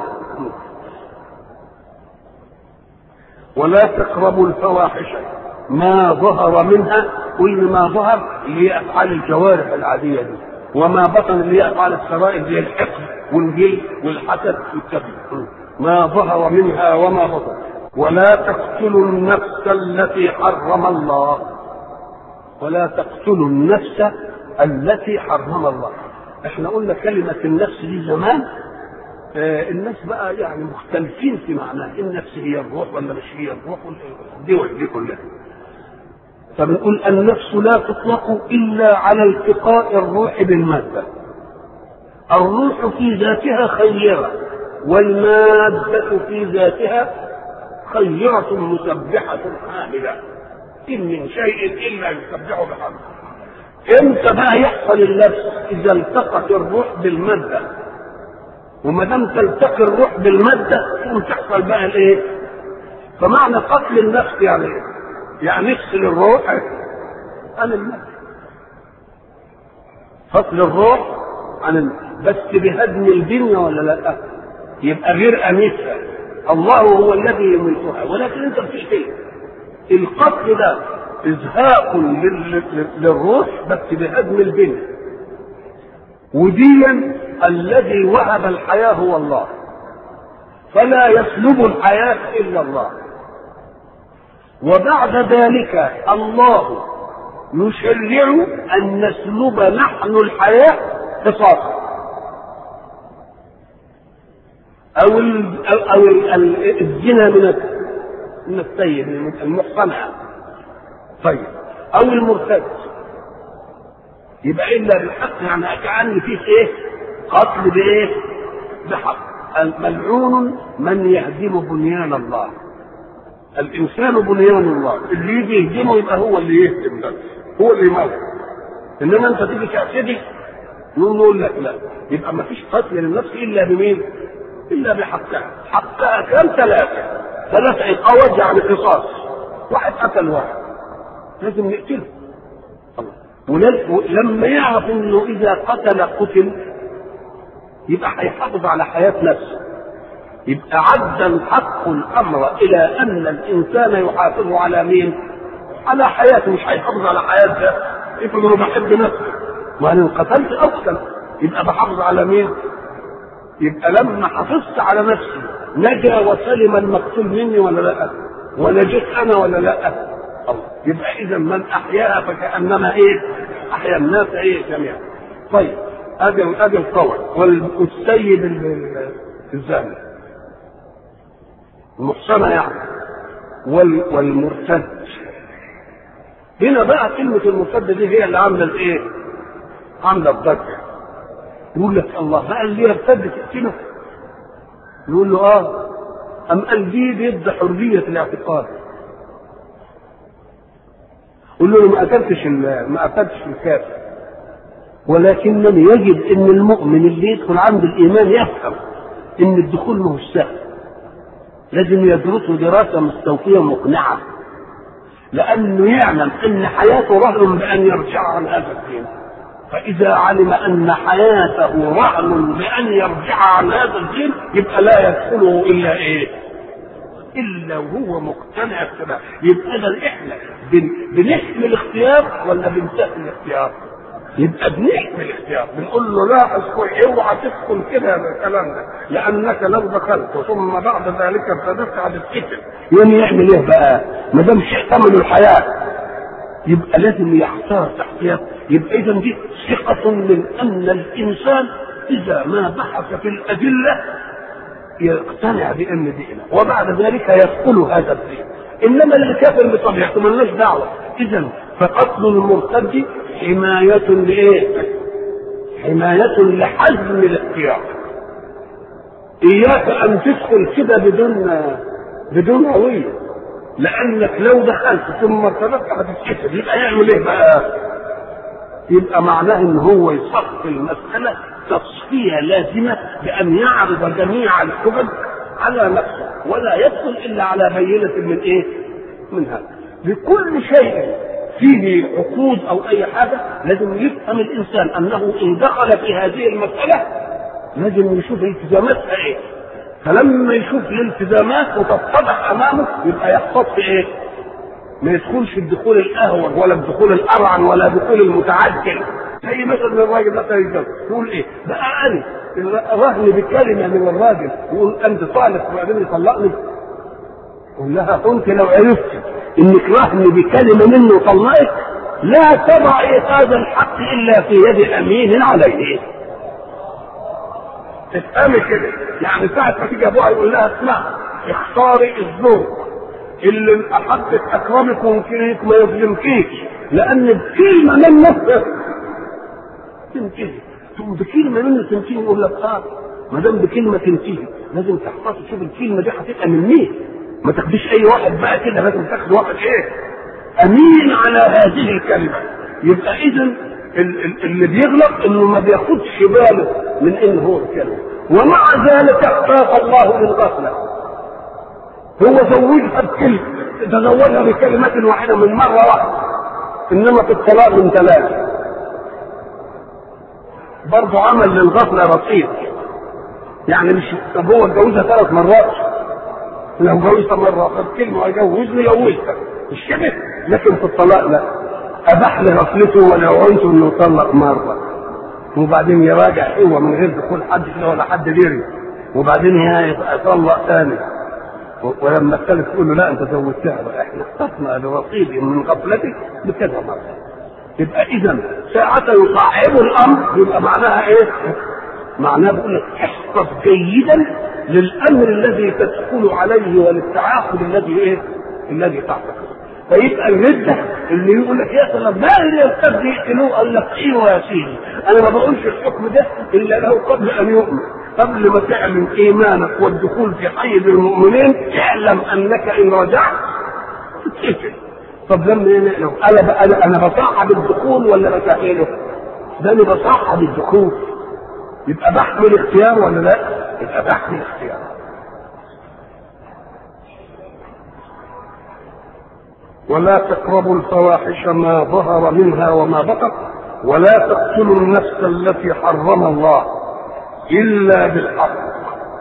ولا تقربوا الفواحش ما ظهر منها كل ما ظهر اللي هي افعال الجوارح العاديه دي وما بطن اللي هي افعال السرائر زي الحقد والجل والحسد والكذب ما ظهر منها وما بطن ولا تقتلوا النفس التي حرم الله ولا تقتلوا النفس التي حرم الله احنا قلنا كلمة النفس دي زمان آه الناس بقى يعني مختلفين في معناها النفس هي الروح ولا مش هي الروح دي ودي كلها فبنقول النفس لا تطلق الا على التقاء الروح بالمادة الروح في ذاتها خيرة والمادة في ذاتها خيرة مسبحة حاملة إن من شيء إلا يسبحه بحمده امتى بقى يحصل اللبس اذا التقت الروح بالماده وما دام تلتقي الروح بالماده تقوم تحصل بقى الايه؟ فمعنى قتل النفس يعني ايه؟ يعني افصل الروح عن الماده فصل الروح عن الم... بس بهدم الدنيا ولا لا؟ يبقى غير انيسها الله هو الذي يميتها ولكن انت بتقتل القتل ده ازهاق للروح بس بهدم البنية وديا الذي وهب الحياة هو الله فلا يسلب الحياة إلا الله وبعد ذلك الله يشرع أن نسلب نحن الحياة قصاصا أو ال أو, أو الزنا من من السيد المحصنة طيب او المرتد يبقى الا بالحق يعني كان فيه ايه قتل بايه بحق الملعون من يهدم بنيان الله الانسان بنيان الله اللي يجي يهدمه يبقى هو اللي يهدم ده هو اللي يموت انما انت تيجي تعتدي يقوم نقول لك لا يبقى ما فيش قتل للنفس الا بمين؟ الا بحقها حقها كم ثلاثه ثلاثه عقاوات يعني قصاص واحد قتل واحد لازم نقتله ولما يعرف انه اذا قتل قتل يبقى هيحافظ على حياه نفسه يبقى عد الحق الامر الى ان الانسان يحافظ على مين؟ على حياته مش هيحافظ على حياته افرض انا بحب نفسي وانا قتلت اقتل يبقى بحافظ على مين؟ يبقى لما حافظت على نفسي نجا وسلم المقتول مني ولا لا؟ ونجيت انا ولا لا؟ الله يبقى اذا من احياها فكانما ايه؟ احيا الناس ايه جميعا. طيب ادي ادي القول والسيد الزاني المحصنه يعني وال والمرتد هنا بقى كلمة المرتد دي هي اللي عاملة الايه؟ عاملة الضجة يقول لك الله بقى اللي يرتد تقتله يقول له اه أم قال دي ضد حرية الاعتقاد قول له ما قتلتش ما قتلتش الكافر ولكنني يجب ان المؤمن اللي يدخل عند الايمان يفهم ان الدخول ما هو سهل لازم يدرسه دراسه مستوفيه مقنعه لانه يعلم ان حياته رهن بان يرجع عن هذا الدين فاذا علم ان حياته رهن بان يرجع عن هذا الدين يبقى لا يدخله الا ايه الا وهو مقتنع بكده يبقى اذا احنا بن... بنحمي الاختيار ولا بنسهل الاختيار يبقى بنحمي الاختيار بنقول له لا اسكت اوعى تدخل كده الكلام ده لانك لو دخلت ثم بعد ذلك ابتدت هتتقتل يوم يعمل ايه بقى؟ ما دام شيء ثمن الحياه يبقى لازم يختار تحتيات يبقى اذا دي ثقة من ان الانسان اذا ما بحث في الادلة يقتنع بان دينه وبعد ذلك يدخل هذا الدين انما الكافر بطبيعته ملناش دعوه اذا فقتل المرتد حماية لايه؟ حماية لحزم الاختيار اياك ان تدخل كده بدون بدون هويه لانك لو دخلت ثم ارتبطت هتتكسر يبقى يعمل ايه بقى؟ يبقى معناه ان هو يصفي المساله تصفيه لازمه بان يعرض جميع الحجج على نفسه ولا يدخل الا على بينه من ايه؟ من هذا لكل شيء فيه عقود او اي حاجه لازم يفهم الانسان انه ان دخل في هذه المساله لازم يشوف التزاماتها ايه فلما يشوف الالتزامات وتتضح امامه يبقى يحتاط في ايه؟ ما يدخلش الدخول الاهون ولا الدخول الارعن ولا الدخول المتعجل زي مثلا الراجل مثلا يقول يقول ايه؟ بقى انا رهن بكلمه من الراجل يقول انت طالق وبعدين يطلقني قول لها انت لو عرفت انك رهن بكلمه منه وطلقك لا تضع هذا الحق الا في يد امين عليه تفهمي كده يعني ساعة ما تيجي ابوها يقول لها اسمع اختاري الزوج اللي احبك اكرمك وممكن ما يظلمكيش لان بكلمة منه تنتهي ثم بكلمة منه تنتهي يقول لك اه ما دام بكلمة تنتهي لازم تحفظي تشوف الكلمة دي هتبقى من مين ما تاخديش اي واحد بقى كده لازم تاخد واحد ايه امين على هذه الكلمة يبقى اذا اللي بيغلط انه ما بياخدش باله من ان هو الكلمه ومع ذلك احتاط الله للغفله هو زوجها بكلمه تزوجها بكلمة واحدة من مرة واحدة إنما في الطلاق من ثلاثة برضه عمل للغفلة رصيد يعني مش طب هو اتجوزها ثلاث مرات لو جوزها مرة خد كلمة ويجوزني جوزها مش كده لكن في الطلاق لا اباح لغفلته ولو عنته انه يطلق مره وبعدين يراجع هو من غير دخول حد كده ولا حد غيري وبعدين يطلق ثاني ولما الثالث تقول له لا انت زوجتها بقى احنا اختصنا لرصيد من غفلتك بكذا مره يبقى اذا ساعة يصعب الامر يبقى معناها ايه؟ معناه بيقول لك احفظ جيدا للامر الذي تدخل عليه وللتعاقد الذي ايه؟ الذي تعتقد فيبقى الردة اللي يقول لك يا سلام ما اللي يرتد يقتلوه قال لك ايوه يا سيدي انا ما بقولش الحكم ده الا له قبل ان يؤمن قبل ما تعلن ايمانك والدخول في حيز المؤمنين اعلم انك ان رجعت تتقتل طب لما انا انا بقى انا بصعب الدخول ولا بسهله؟ ده انا بصعب الدخول يبقى بحمل اختيار ولا لا؟ يبقى بحمل اختيار ولا تقربوا الفواحش ما ظهر منها وما بطن ولا تقتلوا النفس التي حرم الله إلا بالحق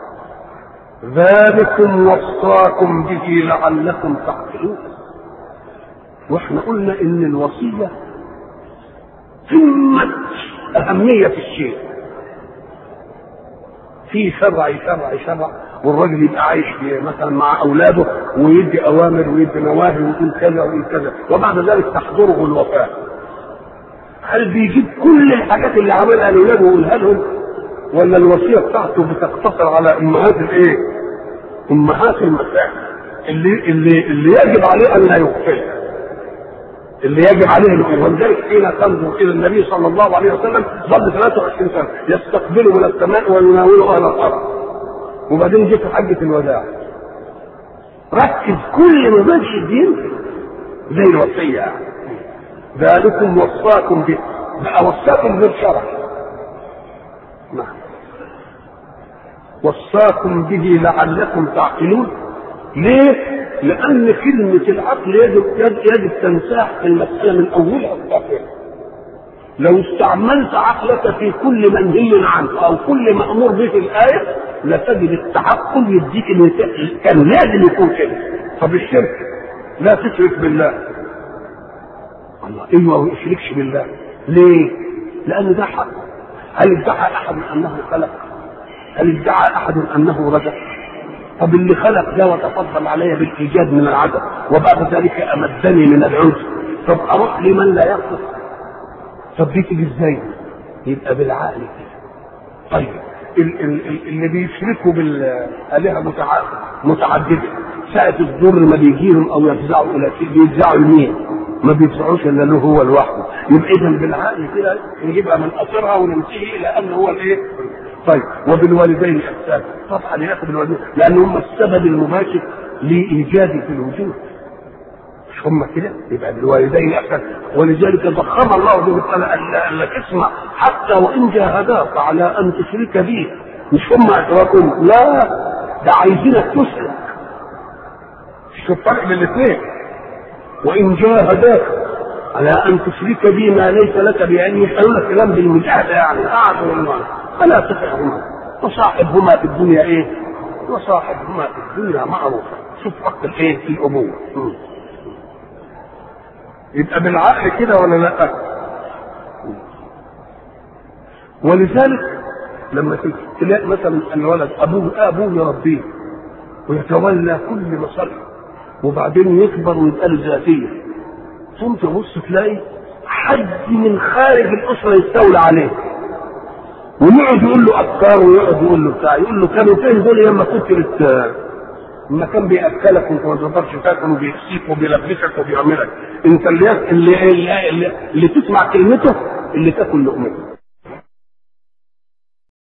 ذلكم وصاكم به لعلكم تعقلون واحنا قلنا ان الوصية قمة أهمية الشيء في شرع شرع شرع والراجل يبقى عايش مثلا مع اولاده ويدي اوامر ويدي نواهي ويقول كذا ويقول كذا وبعد ذلك تحضره الوفاه هل بيجيب كل الحاجات اللي عملها لاولاده ويقولها لهم ولا الوصيه بتاعته بتقتصر على امهات الايه؟ امهات المسائل اللي اللي اللي يجب عليه ان لا يغفلها اللي يجب عليه الامور ولذلك حين تنظر الى النبي صلى الله عليه وسلم ظل 23 سنه يستقبل من السماء ويناول اهل الارض وبعدين جه في حجه الوداع ركز كل مبادئ الدين زي الوصيه يعني ذلكم وصاكم به بقى وصاكم بالشرع نعم وصاكم به لعلكم تعقلون ليه؟ لأن كلمة العقل يجب يجب تنساح في المسألة من أولها لآخرها. لو استعملت عقلك في كل منهي عنه أو كل مأمور به في الآية لتجد التعقل يديك كان لازم يكون كده. طب الشرك لا تشرك بالله. الله ايوه ما يشركش بالله. ليه؟ لأن ده حق. هل ادعى أحد أنه خلق؟ هل ادعى أحد أنه رزق؟ طب اللي خلق ده وتفضل علي بالايجاد من العدم وبعد ذلك امدني من العز طب اروح لمن لا يخلق طب دي تيجي ازاي؟ يبقى بالعقل كده طيب ال- ال- ال- اللي بيشركوا بالالهه متعدده ساعة الضر ما بيجيهم او يفزعوا الى شيء بيفزعوا لمين؟ ما بيدفعوش الا له هو لوحده يبقى اذا بالعقل كده نجيبها من اثرها وننتهي الى ان هو الايه؟ طيب وبالوالدين احسانا طبعا ياخذ الوالدين لان هم السبب المباشر لايجاد في الوجود مش هم كده يبقى بالوالدين احسانا ولذلك ضخم الله به قال انك اسمع حتى وان جاهداك على ان تشرك بي مش هم اشراكهم لا ده عايزينك تشرك شوف الفرق بين الاثنين وان جاهداك على ان تشرك بي ما ليس لك بعلم يسالون كلام بالمجاهده يعني قعدوا والله فلا تطعهما وصاحبهما في الدنيا ايه؟ وصاحبهما في الدنيا معروفا شوف حق الايه في الابوه يبقى بالعقل كده ولا لا؟ ولذلك لما تلاقي مثلا الولد ابوه ابوه يربيه ويتولى كل مصالحه وبعدين يكبر ويبقى له ذاتيه ثم تبص تلاقي حد من خارج الاسره يستولى عليه ويقعد يقول له افكار ويقعد يقول له بتاع يقول له كانوا فين دول لما كنت بت لما كان بياكلك وانت ما تقدرش تاكل وبيكسيك وبيلبسك وبيعملك انت اللي اللي, اللي, اللي, اللي تسمع كلمته اللي تاكل لقمته